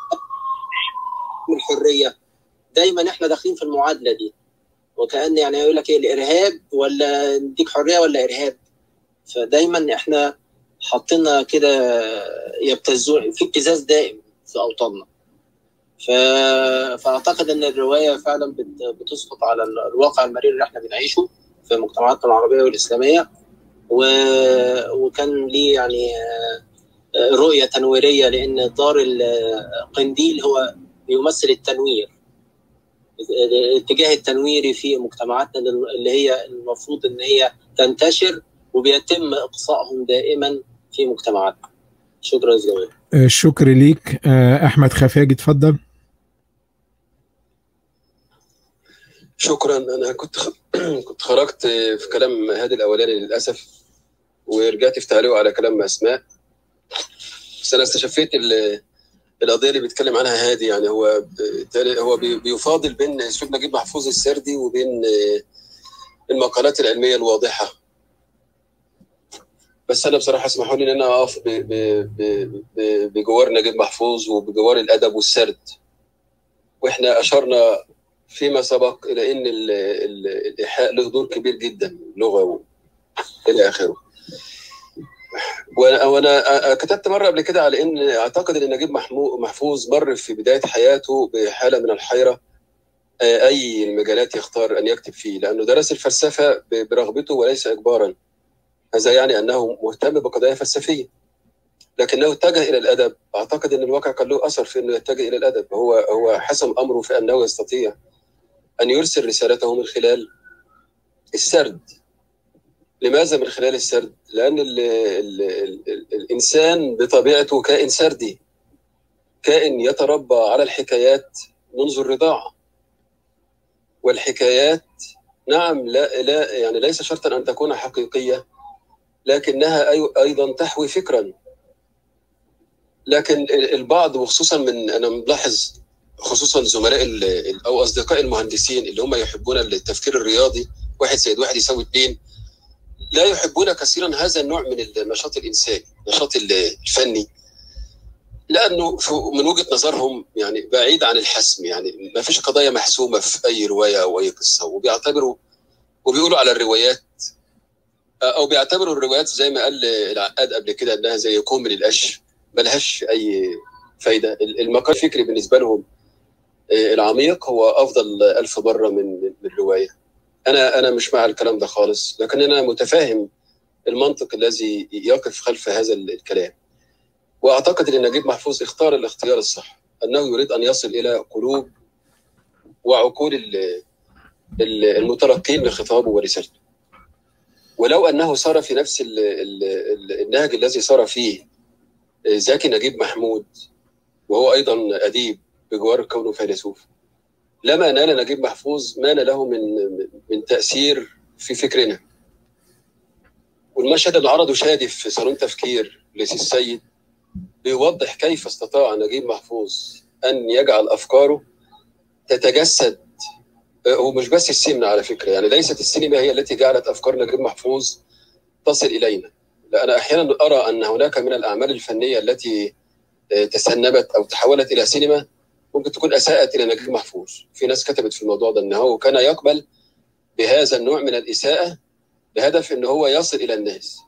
الحريه دايما احنا داخلين في المعادله دي وكان يعني يقول لك ايه الارهاب ولا نديك حريه ولا ارهاب فدايما احنا حاطين كده يبتزون في ابتزاز دائم في اوطاننا ف... فاعتقد ان الروايه فعلا بت... بتسقط على الواقع المرير اللي احنا بنعيشه في مجتمعاتنا العربيه والاسلاميه و... وكان ليه يعني رؤيه تنويريه لان دار القنديل هو بيمثل التنوير الاتجاه التنويري في مجتمعاتنا اللي هي المفروض ان هي تنتشر وبيتم اقصائهم دائما في مجتمعاتنا شكرا جزيلا الشكر ليك احمد خفاجي اتفضل شكرا انا كنت خ... كنت خرجت في كلام هادي الاولاني للاسف ورجعت في تعليق على كلام اسماء بس انا استشفيت ال... القضيه اللي بيتكلم عنها هادي يعني هو هو بيفاضل بين اسلوب نجيب محفوظ السردي وبين المقالات العلميه الواضحه بس انا بصراحه اسمحوا لي ان انا اقف بجوار نجيب محفوظ وبجوار الادب والسرد واحنا اشرنا فيما سبق الى ان الايحاء له دور كبير جدا اللغه الى اخره وانا كتبت مره قبل كده على ان اعتقد ان نجيب محفوظ مر في بدايه حياته بحاله من الحيره اي المجالات يختار ان يكتب فيه لانه درس الفلسفه برغبته وليس اجبارا هذا يعني انه مهتم بقضايا فلسفيه لكنه اتجه الى الادب اعتقد ان الواقع كان له اثر في انه يتجه الى الادب هو هو حسم امره في انه يستطيع ان يرسل رسالته من خلال السرد لماذا من خلال السرد؟ لأن ال ال ال الإنسان بطبيعته كائن سردي كائن يتربى على الحكايات منذ الرضاعة والحكايات نعم لا, لا يعني ليس شرطا أن تكون حقيقية لكنها أيضا تحوي فكرا لكن البعض وخصوصا من أنا ملاحظ خصوصا زملاء أو أصدقاء المهندسين اللي هم يحبون التفكير الرياضي واحد زائد واحد يساوي اثنين لا يحبون كثيرا هذا النوع من النشاط الانساني، النشاط الفني لانه من وجهه نظرهم يعني بعيد عن الحسم يعني ما فيش قضايا محسومه في اي روايه او اي قصه وبيعتبروا وبيقولوا على الروايات او بيعتبروا الروايات زي ما قال العقاد قبل كده انها زي كوم من القش ملهاش اي فايده المقال الفكري بالنسبه لهم العميق هو افضل ألف مره من من الروايه انا انا مش مع الكلام ده خالص لكن انا متفاهم المنطق الذي يقف خلف هذا الكلام واعتقد ان نجيب محفوظ اختار الاختيار الصح انه يريد ان يصل الى قلوب وعقول المتلقين لخطابه ورسالته ولو انه سار في نفس النهج الذي سار فيه زكي نجيب محمود وهو ايضا اديب بجوار كونه فيلسوف لما نال نجيب محفوظ ما ناله من من تاثير في فكرنا والمشهد اللي عرضه شادي في صالون تفكير لسي السيد بيوضح كيف استطاع نجيب محفوظ ان يجعل افكاره تتجسد هو مش بس السينما على فكره يعني ليست السينما هي التي جعلت افكار نجيب محفوظ تصل الينا لا انا احيانا ارى ان هناك من الاعمال الفنيه التي تسنبت او تحولت الى سينما ممكن تكون اساءت الى نجيب محفوظ في ناس كتبت في الموضوع ده ان هو كان يقبل بهذا النوع من الاساءه بهدف ان هو يصل الى الناس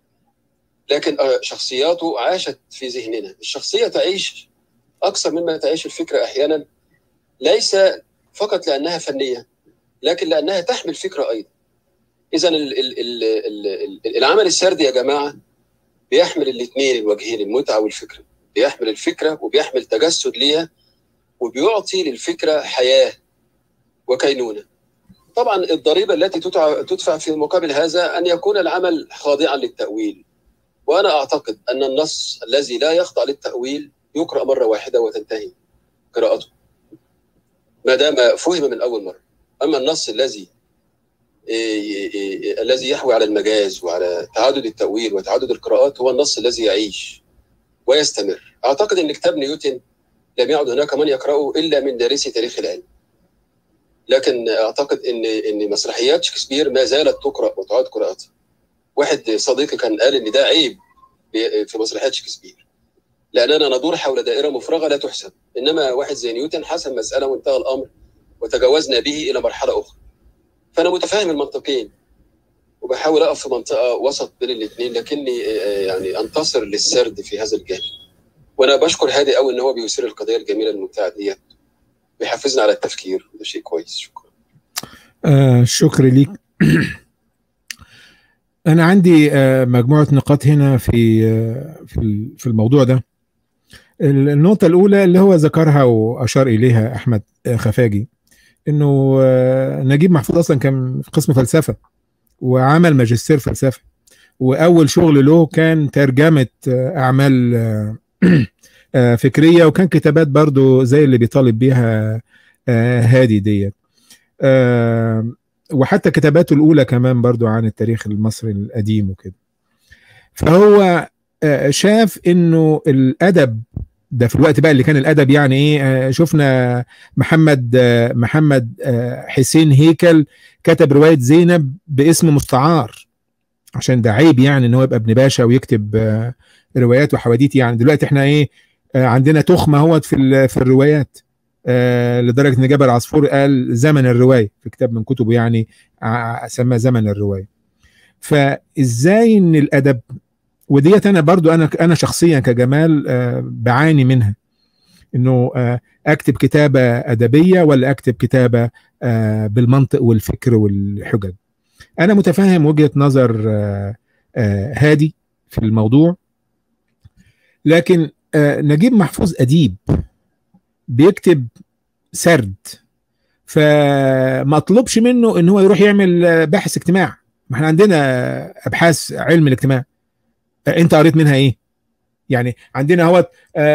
لكن شخصياته عاشت في ذهننا الشخصيه تعيش اكثر مما تعيش الفكره احيانا ليس فقط لانها فنيه لكن لانها تحمل فكره ايضا اذا العمل السردي يا جماعه بيحمل الاثنين الوجهين المتعه والفكره بيحمل الفكره وبيحمل تجسد ليها وبيعطي للفكره حياه وكينونه. طبعا الضريبه التي تدفع في مقابل هذا ان يكون العمل خاضعا للتاويل. وانا اعتقد ان النص الذي لا يخضع للتاويل يقرا مره واحده وتنتهي قراءته. ما دام فهم من اول مره. اما النص الذي الذي يحوي على المجاز وعلى تعدد التاويل وتعدد القراءات هو النص الذي يعيش ويستمر. اعتقد ان كتاب نيوتن لم يعد هناك من يقرأه إلا من دارسي تاريخ العلم لكن أعتقد أن أن مسرحيات شكسبير ما زالت تقرأ وتعاد قراءتها واحد صديقي كان قال أن ده عيب في مسرحيات شكسبير لأننا ندور حول دائرة مفرغة لا تحسب إنما واحد زي نيوتن حسم مسألة وانتهى الأمر وتجاوزنا به إلى مرحلة أخرى فأنا متفاهم المنطقين وبحاول أقف في منطقة وسط بين الاثنين لكني يعني أنتصر للسرد في هذا الجانب وانا بشكر هادي قوي ان هو بيثير القضيه الجميله الممتعه ديت بيحفزنا على التفكير وده شيء كويس شكرا آه شكر ليك انا عندي آه مجموعه نقاط هنا في آه في في الموضوع ده النقطه الاولى اللي هو ذكرها واشار اليها احمد خفاجي انه نجيب محفوظ اصلا كان في قسم فلسفه وعمل ماجستير فلسفه واول شغل له كان ترجمه اعمال فكريه وكان كتابات برضو زي اللي بيطالب بيها هادي ديت وحتى كتاباته الاولى كمان برضو عن التاريخ المصري القديم وكده فهو شاف انه الادب ده في الوقت بقى اللي كان الادب يعني ايه شفنا محمد محمد حسين هيكل كتب روايه زينب باسم مستعار عشان ده عيب يعني ان هو يبقى ابن باشا ويكتب روايات وحواديت يعني دلوقتي احنا ايه عندنا تخمه اهوت في في الروايات لدرجه ان جابر عصفور قال زمن الروايه في كتاب من كتبه يعني سماه زمن الروايه فازاي ان الادب وديت انا برضو انا انا شخصيا كجمال بعاني منها انه اكتب كتابه ادبيه ولا اكتب كتابه بالمنطق والفكر والحجج انا متفهم وجهه نظر هادي في الموضوع لكن نجيب محفوظ اديب بيكتب سرد فما اطلبش منه ان هو يروح يعمل باحث اجتماع ما احنا عندنا ابحاث علم الاجتماع انت قريت منها ايه يعني عندنا هو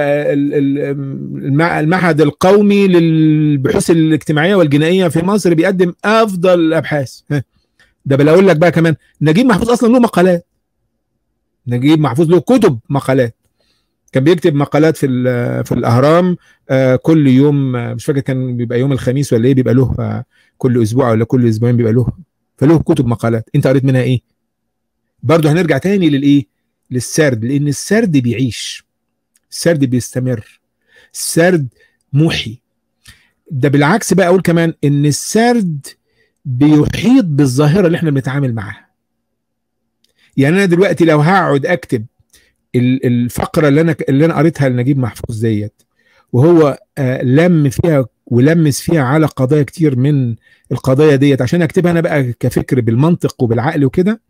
المعهد القومي للبحوث الاجتماعيه والجنائيه في مصر بيقدم افضل الابحاث ده بل اقول لك بقى كمان نجيب محفوظ اصلا له مقالات نجيب محفوظ له كتب مقالات كان بيكتب مقالات في في الاهرام كل يوم مش فاكر كان بيبقى يوم الخميس ولا ايه بيبقى له كل اسبوع ولا كل اسبوعين بيبقى له فله كتب مقالات انت قريت منها ايه برضه هنرجع تاني للايه للسرد لان السرد بيعيش السرد بيستمر السرد محي ده بالعكس بقى اقول كمان ان السرد بيحيط بالظاهره اللي احنا بنتعامل معاها يعني انا دلوقتي لو هقعد اكتب الفقره اللي انا اللي انا قريتها لنجيب محفوظ ديت وهو آه لم فيها ولمس فيها على قضايا كتير من القضايا ديت عشان اكتبها انا بقى كفكر بالمنطق وبالعقل وكده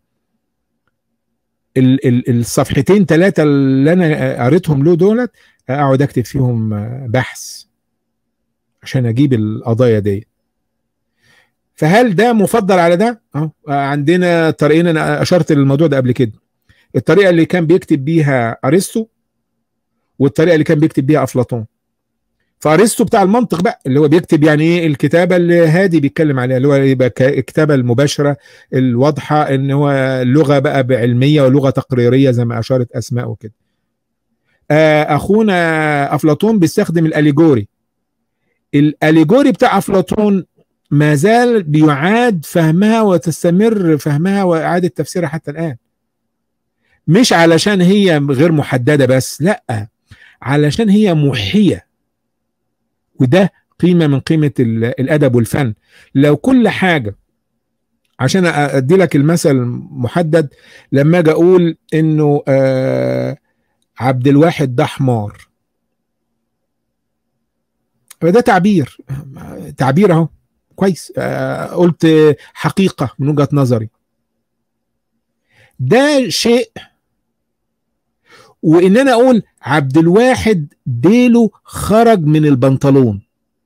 الصفحتين ثلاثه اللي انا قريتهم له دولت اقعد اكتب فيهم بحث عشان اجيب القضايا دي فهل ده مفضل على ده؟ اه عندنا طريقين انا اشرت للموضوع ده قبل كده الطريقه اللي كان بيكتب بيها ارسطو والطريقه اللي كان بيكتب بيها افلاطون فارسطو بتاع المنطق بقى اللي هو بيكتب يعني ايه الكتابه اللي هادي بيتكلم عليها اللي هو يبقى الكتابه المباشره الواضحه ان هو لغه بقى بعلميه ولغه تقريريه زي ما اشارت اسماء وكده اخونا افلاطون بيستخدم الاليجوري الاليجوري بتاع افلاطون ما زال بيعاد فهمها وتستمر فهمها واعاده تفسيرها حتى الان مش علشان هي غير محدده بس لا علشان هي محيه وده قيمه من قيمه الادب والفن لو كل حاجه عشان ادي لك المثل محدد لما اجي اقول انه آه عبد الواحد ده حمار فده تعبير تعبير اهو كويس آه قلت حقيقه من وجهه نظري ده شيء وان انا اقول عبد الواحد ديله خرج من البنطلون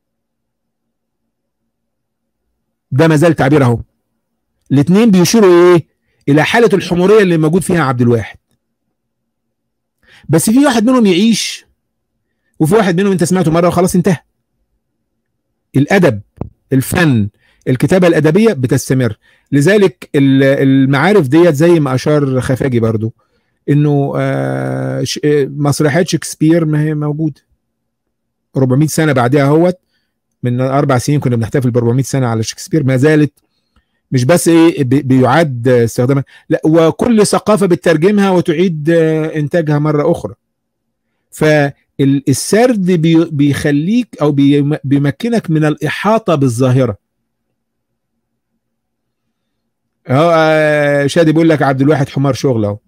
ده ما زال تعبير اهو الاثنين بيشيروا ايه الى حاله الحموريه اللي موجود فيها عبد الواحد بس في واحد منهم يعيش وفي واحد منهم انت سمعته مره وخلاص انتهى الادب الفن الكتابه الادبيه بتستمر لذلك المعارف ديت زي ما اشار خفاجي برضو انه آه مسرحيات شكسبير ما هي موجوده 400 سنه بعدها اهوت من اربع سنين كنا بنحتفل ب 400 سنه على شكسبير ما زالت مش بس ايه بيعاد استخدامها لا وكل ثقافه بتترجمها وتعيد انتاجها مره اخرى فالسرد بيخليك او بيمكنك من الاحاطه بالظاهره اهو شادي بيقول لك عبد الواحد حمار شغل اهو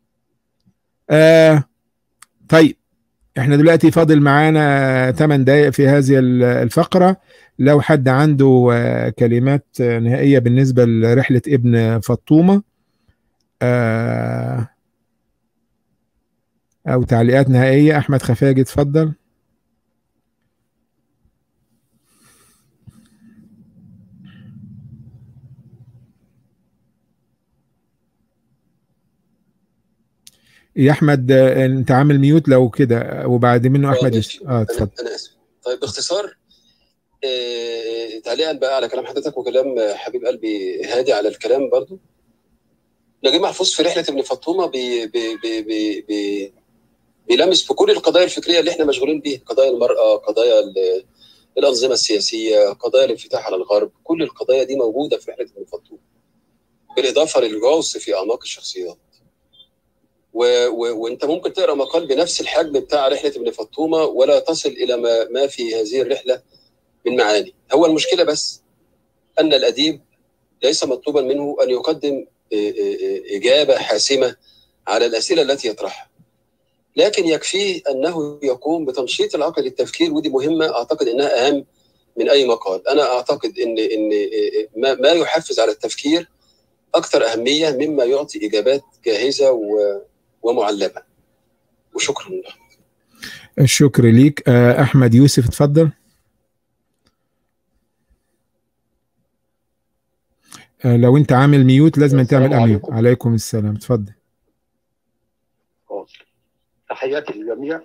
آه طيب احنا دلوقتي فاضل معانا 8 دقائق في هذه الفقرة لو حد عنده آه كلمات نهائية بالنسبة لرحلة ابن فطومة آه او تعليقات نهائية احمد خفاجي اتفضل يا احمد آه، انت عامل ميوت لو كده وبعد منه آه، احمد ماشي. يوسف اه اتفضل انا انا اسف طيب باختصار آه، تعليقا بقى على كلام حضرتك وكلام حبيب قلبي هادي على الكلام برضو نجيب محفوظ في رحله ابن فطومه بي بي بي بي بي بيلمس في كل القضايا الفكريه اللي احنا مشغولين بيها قضايا المراه قضايا ال- الانظمه السياسيه قضايا الانفتاح على الغرب كل القضايا دي موجوده في رحله ابن فطومه بالاضافه للغوص في اعماق الشخصيات و... و... وانت ممكن تقرا مقال بنفس الحجم بتاع رحله ابن فطومه ولا تصل الى ما ما في هذه الرحله من معاني هو المشكله بس ان الاديب ليس مطلوبا منه ان يقدم إيه إيه إيه اجابه حاسمه على الاسئله التي يطرحها لكن يكفيه انه يقوم بتنشيط العقل للتفكير ودي مهمه اعتقد انها اهم من اي مقال انا اعتقد ان ان ما, ما يحفز على التفكير اكثر اهميه مما يعطي اجابات جاهزه و... ومعلمه وشكرا الشكر ليك آه، احمد يوسف اتفضل آه، لو انت عامل ميوت لازم السلام تعمل اميوت عليكم. عليكم السلام اتفضل تحياتي للجميع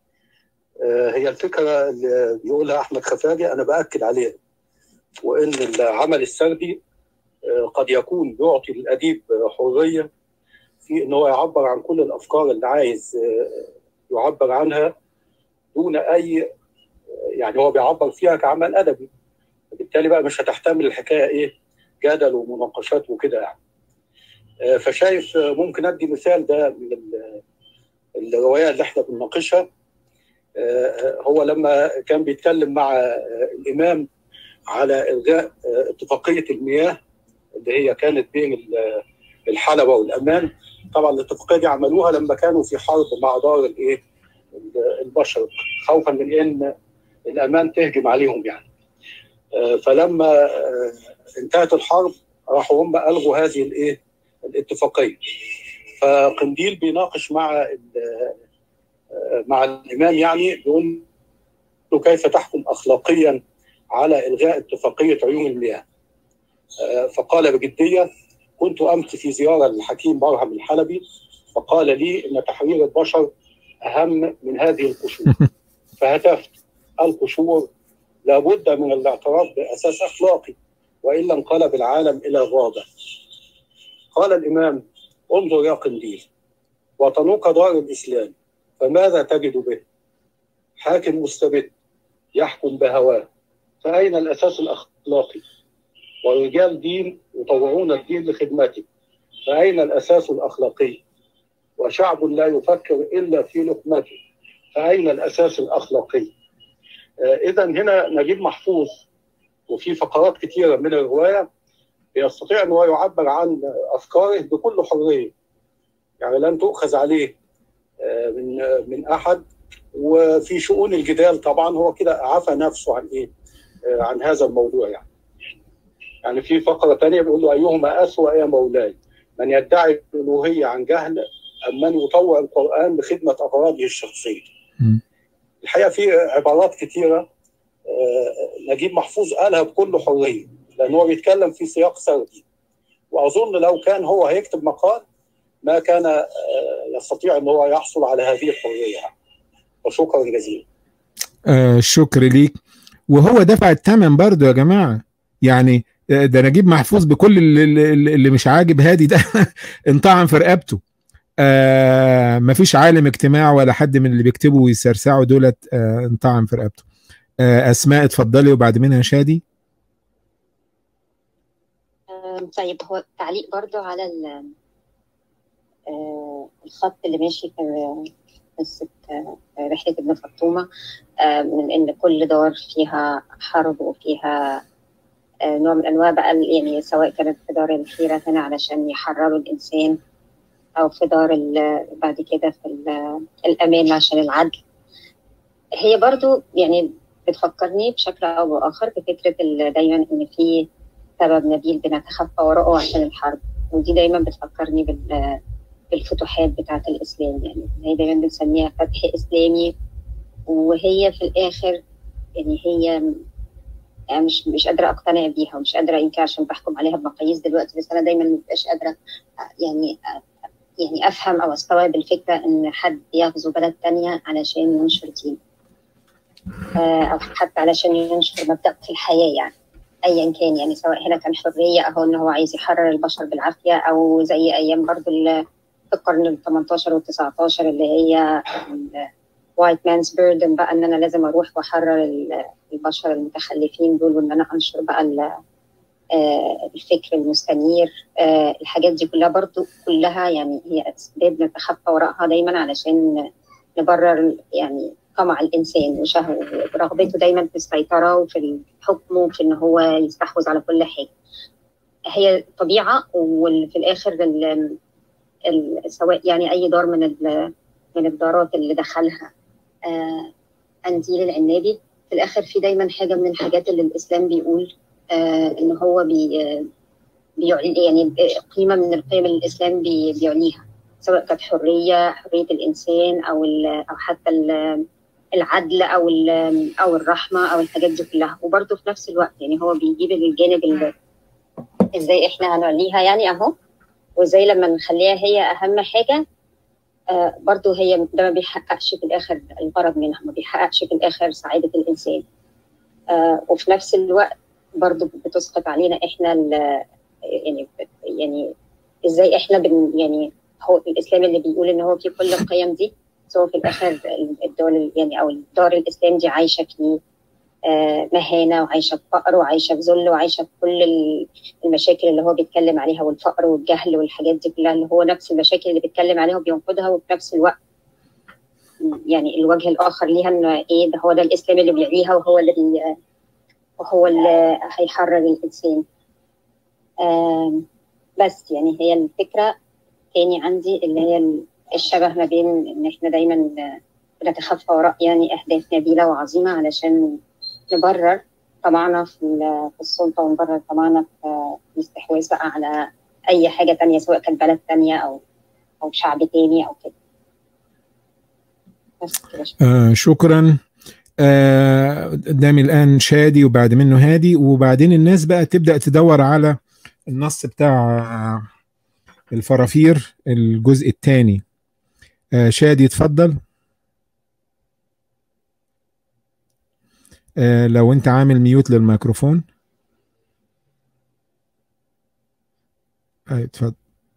آه، هي الفكره اللي بيقولها احمد خفاجي انا باكد عليها وان العمل السردي آه، قد يكون بيعطي للاديب حريه في ان هو يعبر عن كل الافكار اللي عايز آه، يعبر عنها دون اي يعني هو بيعبر فيها كعمل ادبي بالتالي بقى مش هتحتمل الحكايه ايه جدل ومناقشات وكده يعني آه، فشايف آه، ممكن ادي مثال ده من ال- الروايه اللي احنا بنناقشها آه، هو لما كان بيتكلم مع آه، الامام على الغاء آه، اتفاقيه المياه اللي هي كانت بين ال- الحلبه والامان طبعا الاتفاقيه دي عملوها لما كانوا في حرب مع دار الايه البشر خوفا من ان الامان تهجم عليهم يعني آه، فلما آه، انتهت الحرب راحوا هم الغوا هذه الايه الاتفاقيه فقنديل بيناقش مع ال- آه، مع الامام يعني بيقول له كيف تحكم اخلاقيا على الغاء اتفاقيه عيون المياه آه، فقال بجديه كنت امس في زياره للحكيم برهم الحلبي فقال لي ان تحرير البشر اهم من هذه القشور فهتفت القشور لابد من الاعتراف باساس اخلاقي والا انقلب العالم الى غابه. قال الامام انظر يا قنديل وطنك دار الاسلام فماذا تجد به؟ حاكم مستبد يحكم بهواه فاين الاساس الاخلاقي؟ ورجال دين يطوعون الدين لخدمته فاين الاساس الاخلاقي؟ وشعب لا يفكر الا في لقمته فاين الاساس الاخلاقي؟ اذا هنا نجيب محفوظ وفي فقرات كثيره من الروايه يستطيع ان هو يعبر عن افكاره بكل حريه يعني لن تؤخذ عليه آه، من آه، من احد وفي شؤون الجدال طبعا هو كده عفى نفسه عن ايه؟ آه، عن هذا الموضوع يعني. يعني في فقره ثانيه بيقول له ايهما اسوء يا مولاي؟ من يدعي الالوهيه عن جهل ام من يطوع القران لخدمه اغراضه الشخصيه؟ مم. الحقيقه في عبارات كثيره آه، نجيب محفوظ قالها بكل حريه لان هو بيتكلم في سياق سردي واظن لو كان هو هيكتب مقال ما كان آه، يستطيع ان هو يحصل على هذه الحريه يعني. وشكرا جزيلا آه الشكر ليك وهو دفع الثمن برضه يا جماعه يعني آه، ده نجيب محفوظ بكل اللي, اللي اللي مش عاجب هادي ده انطعن في رقبته آه مفيش عالم اجتماع ولا حد من اللي بيكتبوا ويسرسعوا دولت آه انطعن في رقبته آه اسماء اتفضلي وبعد منها شادي آم، طيب هو تعليق برضو على ال- آه، الخط اللي ماشي في قصة آه، رحلة ابن فطومة آه، من إن كل دار فيها حرب وفيها آه، نوع من أنواع بقى ال- يعني سواء كانت في دار الحيرة هنا علشان يحرروا الإنسان أو في دار ال- بعد كده في ال- الأمان عشان العدل هي برضو يعني بتفكرني بشكل أو بآخر بفكرة ال- دايما إن في سبب نبيل بنتخفى وراءه عشان الحرب ودي دايما بتفكرني بال بالفتوحات بتاعة الإسلام يعني هي دايما بنسميها فتح إسلامي وهي في الآخر يعني هي يعني مش مش قادرة أقتنع بيها ومش قادرة يمكن عشان بحكم عليها بمقاييس دلوقتي بس أنا دايما مبقاش قادرة يعني يعني افهم او استوعب الفكره ان حد يغزو بلد تانية علشان ينشر دين آه، او حتى علشان ينشر مبدا في الحياه يعني ايا كان يعني سواء هنا كان حريه او ان هو عايز يحرر البشر بالعافيه او زي ايام برضو ال- في القرن ال 18 وال 19 اللي هي وايت مانز بيردن بقى ان انا لازم اروح واحرر ال- البشر المتخلفين دول وان انا انشر بقى ال- آه، الفكر المستنير آه، الحاجات دي كلها برضو كلها يعني هي اسباب نتخفى وراءها دايما علشان نبرر يعني طمع الانسان وشهوه ورغبته دايما في السيطره وفي الحكم وفي ان هو يستحوذ على كل حاجه هي طبيعه وفي الاخر ال- ال- سواء يعني اي دار من ال- من الدارات اللي دخلها آه، قنديل العنابي في الاخر في دايما حاجه من الحاجات اللي الاسلام بيقول آه، ان هو بي آه، بيعلي يعني قيمه من القيم اللي الاسلام بي- بيعليها سواء كانت حريه حريه الانسان او ال- او حتى ال- العدل او ال- او الرحمه او الحاجات دي كلها وبرده في نفس الوقت يعني هو بيجيب الجانب اللي ازاي احنا هنعليها يعني اهو وازاي لما نخليها هي اهم حاجه آه برضو هي ده ما بيحققش في الاخر الغرض منها ما بيحققش في الاخر سعاده الانسان آه وفي نفس الوقت برضو بتسقط علينا احنا ال- يعني يعني ازاي احنا بن يعني هو الاسلام اللي بيقول ان هو في كل القيم دي بس هو في الاخر الدول يعني او الدار الاسلام دي عايشه في آه، مهانه وعايشه في فقر وعايشه في ذل وعايشه في كل ال- المشاكل اللي هو بيتكلم عليها والفقر والجهل والحاجات دي كلها اللي هو نفس المشاكل اللي بيتكلم عليها وبينقدها وفي نفس الوقت يعني الوجه الاخر ليها ان ايه ده هو ده الاسلام اللي بيعليها وهو اللي بي وهو اللي هيحرر الانسان آم، بس يعني هي الفكره تاني عندي اللي هي الشبه ما بين ان احنا دايما بنتخفى وراء يعني اهداف نبيله وعظيمه علشان نبرر طمعنا في ال- في السلطه ونبرر طمعنا في الاستحواذ بقى على اي حاجه تانية سواء كانت بلد تانية او او شعب تاني او كده بس كده آه شكرا آه، قدامي الان شادي وبعد منه هادي وبعدين الناس بقى تبدا تدور على النص بتاع آه، الفرافير الجزء الثاني شادي اتفضل آه، لو انت عامل ميوت للميكروفون آه، اتفضل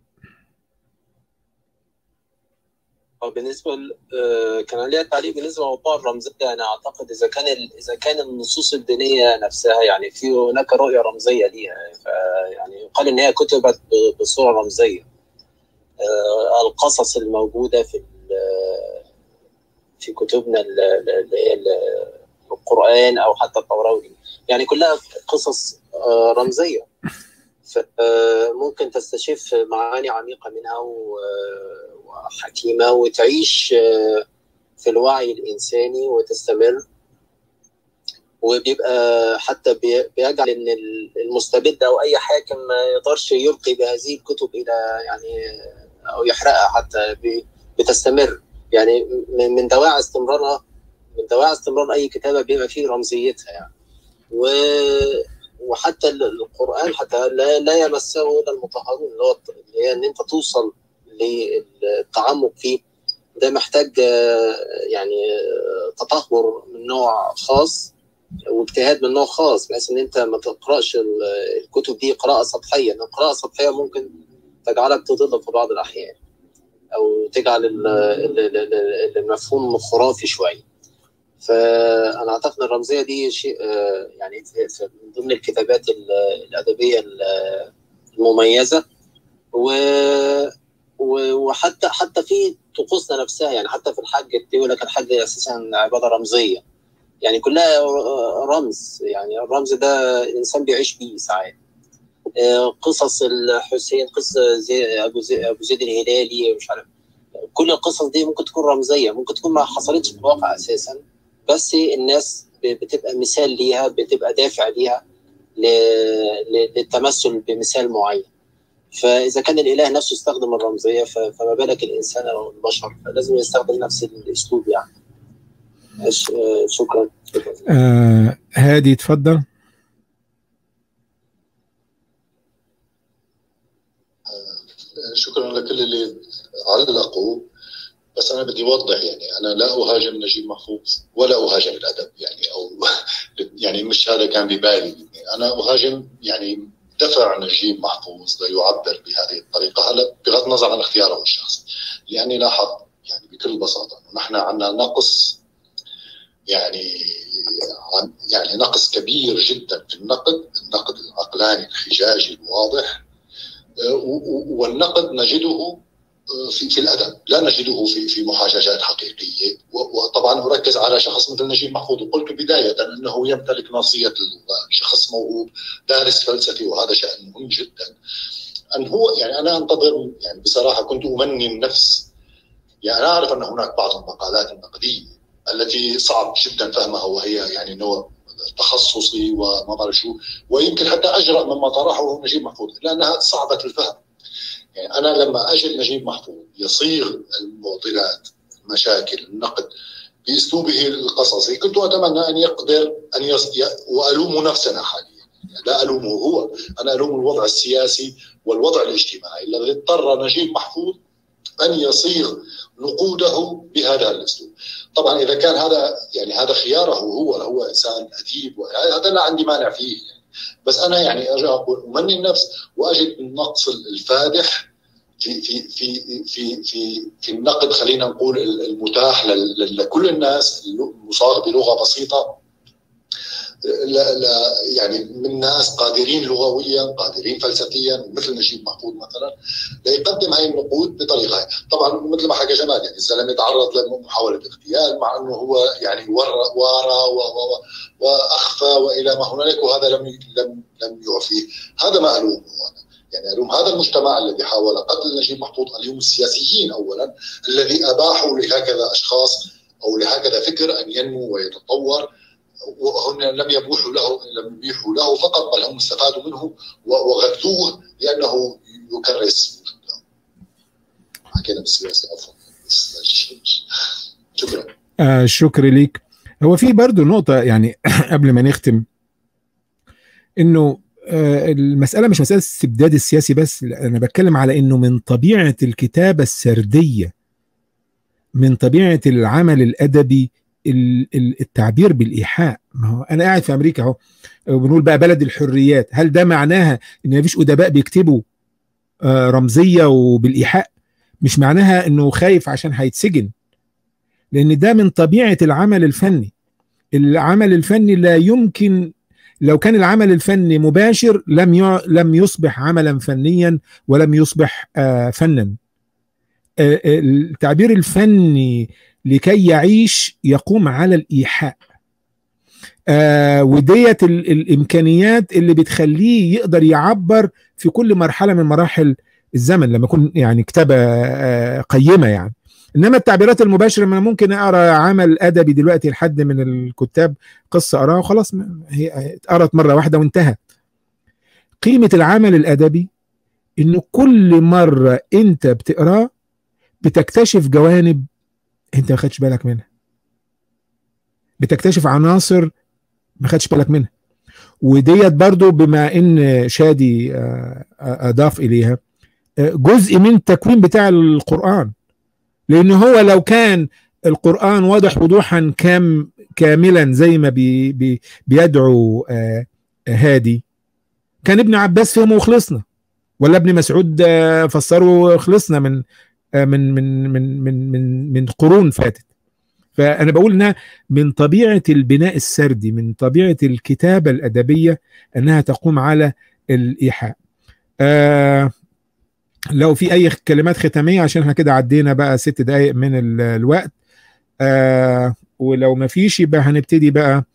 بالنسبه ل- آه، كان ليا تعليق بالنسبه لموضوع الرمزيه انا اعتقد اذا كان ال- اذا كان النصوص الدينيه نفسها يعني في هناك رؤيه رمزيه ليها ف- يعني يقال ان هي كتبت ب- بصوره رمزيه آه، القصص الموجوده في ال- في كتبنا ال- ال- اللي هي ال- القران او حتى التوراه والإنجيل. يعني كلها قصص آه، رمزيه فممكن تستشف معاني عميقه منها و- وحكيمه وتعيش آه، في الوعي الانساني وتستمر وبيبقى حتى بي- بيجعل ان المستبد او اي حاكم ما يقدرش يلقي بهذه الكتب الى يعني او يحرقها حتى بي- بتستمر يعني من من دواعي استمرارها من دواعي استمرار اي كتابه بيبقى فيه رمزيتها يعني و وحتى ال- القران حتى لا, لا يمسه الا المطهرون اللي هو اللي هي ان انت توصل للتعمق فيه ده محتاج آه، يعني آه، تطهر من نوع خاص واجتهاد من نوع خاص بحيث ان انت ما تقراش ال- الكتب دي قراءه سطحيه لان القراءه السطحيه ممكن تجعلك تضل في بعض الاحيان او تجعل ال- ال- ال- ال- المفهوم خرافي شويه فانا اعتقد ان الرمزيه دي شيء آه، يعني في- في- من ضمن الكتابات ال- الادبيه ال- المميزه و و- وحتى حتى في طقوسنا نفسها يعني حتى في الحج يقول لك الحج اساسا عباده رمزيه يعني كلها رمز يعني الرمز ده الانسان بيعيش بيه ساعات آه، قصص الحسين قصه زي ابو زي ابو زيد الهلالي مش عارف كل القصص دي ممكن تكون رمزيه ممكن تكون ما حصلتش في الواقع اساسا بس الناس ب- بتبقى مثال ليها بتبقى دافع ليها ل- ل- للتمثل بمثال معين فاذا كان الاله نفسه استخدم الرمزيه ف- فما بالك الانسان او البشر فلازم يستخدم نفس الاسلوب يعني ش- آه، شكرا شكرا آه هادي اتفضل شكرا لكل اللي علقوا بس انا بدي اوضح يعني انا لا اهاجم نجيب محفوظ ولا اهاجم الادب يعني او يعني مش هذا كان ببالي انا اهاجم يعني دفع نجيب محفوظ ليعبر بهذه الطريقه هلا بغض النظر عن اختياره الشخصي لاني لاحظت يعني بكل بساطه نحن عندنا نقص يعني يعني نقص كبير جدا في النقد النقد العقلاني الحجاجي الواضح والنقد نجده في في الادب لا نجده في في محاججات حقيقيه وطبعا اركز على شخص مثل نجيب محفوظ وقلت بدايه انه يمتلك ناصيه اللغه شخص موهوب دارس فلسفي وهذا شان مهم جدا ان هو يعني انا انتظر يعني بصراحه كنت امني النفس يعني انا اعرف ان هناك بعض المقالات النقديه التي صعب جدا فهمها وهي يعني نوع تخصصي وما بعرف شو ويمكن حتى اجرأ مما طرحه نجيب محفوظ لانها صعبه الفهم يعني انا لما اجد نجيب محفوظ يصيغ المعضلات المشاكل النقد باسلوبه القصصي كنت اتمنى ان يقدر ان يص... والوم نفسنا حاليا يعني لا الومه هو انا الوم الوضع السياسي والوضع الاجتماعي الذي اضطر نجيب محفوظ ان يصيغ نقوده بهذا الاسلوب طبعا اذا كان هذا يعني هذا خياره هو هو انسان اديب هذا لا عندي مانع فيه بس انا يعني ارجع اقول امني النفس واجد النقص الفادح في في في في في في النقد خلينا نقول المتاح لكل الناس المصاغ بلغه بسيطه لا لا يعني من ناس قادرين لغويا قادرين فلسفيا مثل نجيب محفوظ مثلا ليقدم هاي النقود بطريقه هاي. طبعا مثل ما حكى جمال يعني الزلمه تعرض لمحاوله اغتيال مع انه هو يعني ورى وارى واخفى والى ما هنالك وهذا لم لم لم يعفيه هذا ما الومه انا يعني الوم هذا المجتمع الذي حاول قتل نجيب محفوظ اليوم السياسيين اولا الذي اباحوا لهكذا اشخاص او لهكذا فكر ان ينمو ويتطور وهم لم يبوحوا له لم يبيحوا له فقط بل هم استفادوا منه وغذوه لانه يكرس حكينا بالسياسه عفوا شكرا آه شكرا ليك هو في برضه نقطة يعني قبل ما نختم انه آه المسألة مش مسألة استبداد السياسي بس انا بتكلم على انه من طبيعة الكتابة السردية من طبيعة العمل الأدبي التعبير بالايحاء ما هو انا قاعد في امريكا اهو وبنقول بقى بلد الحريات هل ده معناها ان مفيش ادباء بيكتبوا رمزيه وبالايحاء مش معناها انه خايف عشان هيتسجن لان ده من طبيعه العمل الفني العمل الفني لا يمكن لو كان العمل الفني مباشر لم ي... لم يصبح عملا فنيا ولم يصبح آه فنا آه التعبير الفني لكي يعيش يقوم على الايحاء آه وديت الامكانيات اللي بتخليه يقدر يعبر في كل مرحله من مراحل الزمن لما يكون يعني كتابه آه قيمه يعني انما التعبيرات المباشره انا ممكن اقرا عمل ادبي دلوقتي لحد من الكتاب قصه اقراها وخلاص هي اتقرت مره واحده وانتهت قيمه العمل الادبي انه كل مره انت بتقراه بتكتشف جوانب انت ما خدتش بالك منها بتكتشف عناصر ما خدتش بالك منها وديت برضو بما ان شادي اضاف اليها جزء من التكوين بتاع القران لان هو لو كان القران واضح وضوحا كام كاملا زي ما بي بي بيدعو هادي كان ابن عباس فهمه وخلصنا ولا ابن مسعود فسره وخلصنا من من من من من من من قرون فاتت فانا بقول انها من طبيعه البناء السردي من طبيعه الكتابه الادبيه انها تقوم على الايحاء آه لو في اي كلمات ختاميه عشان احنا كده عدينا بقى ست دقائق من الوقت آه ولو ما فيش يبقى هنبتدي بقى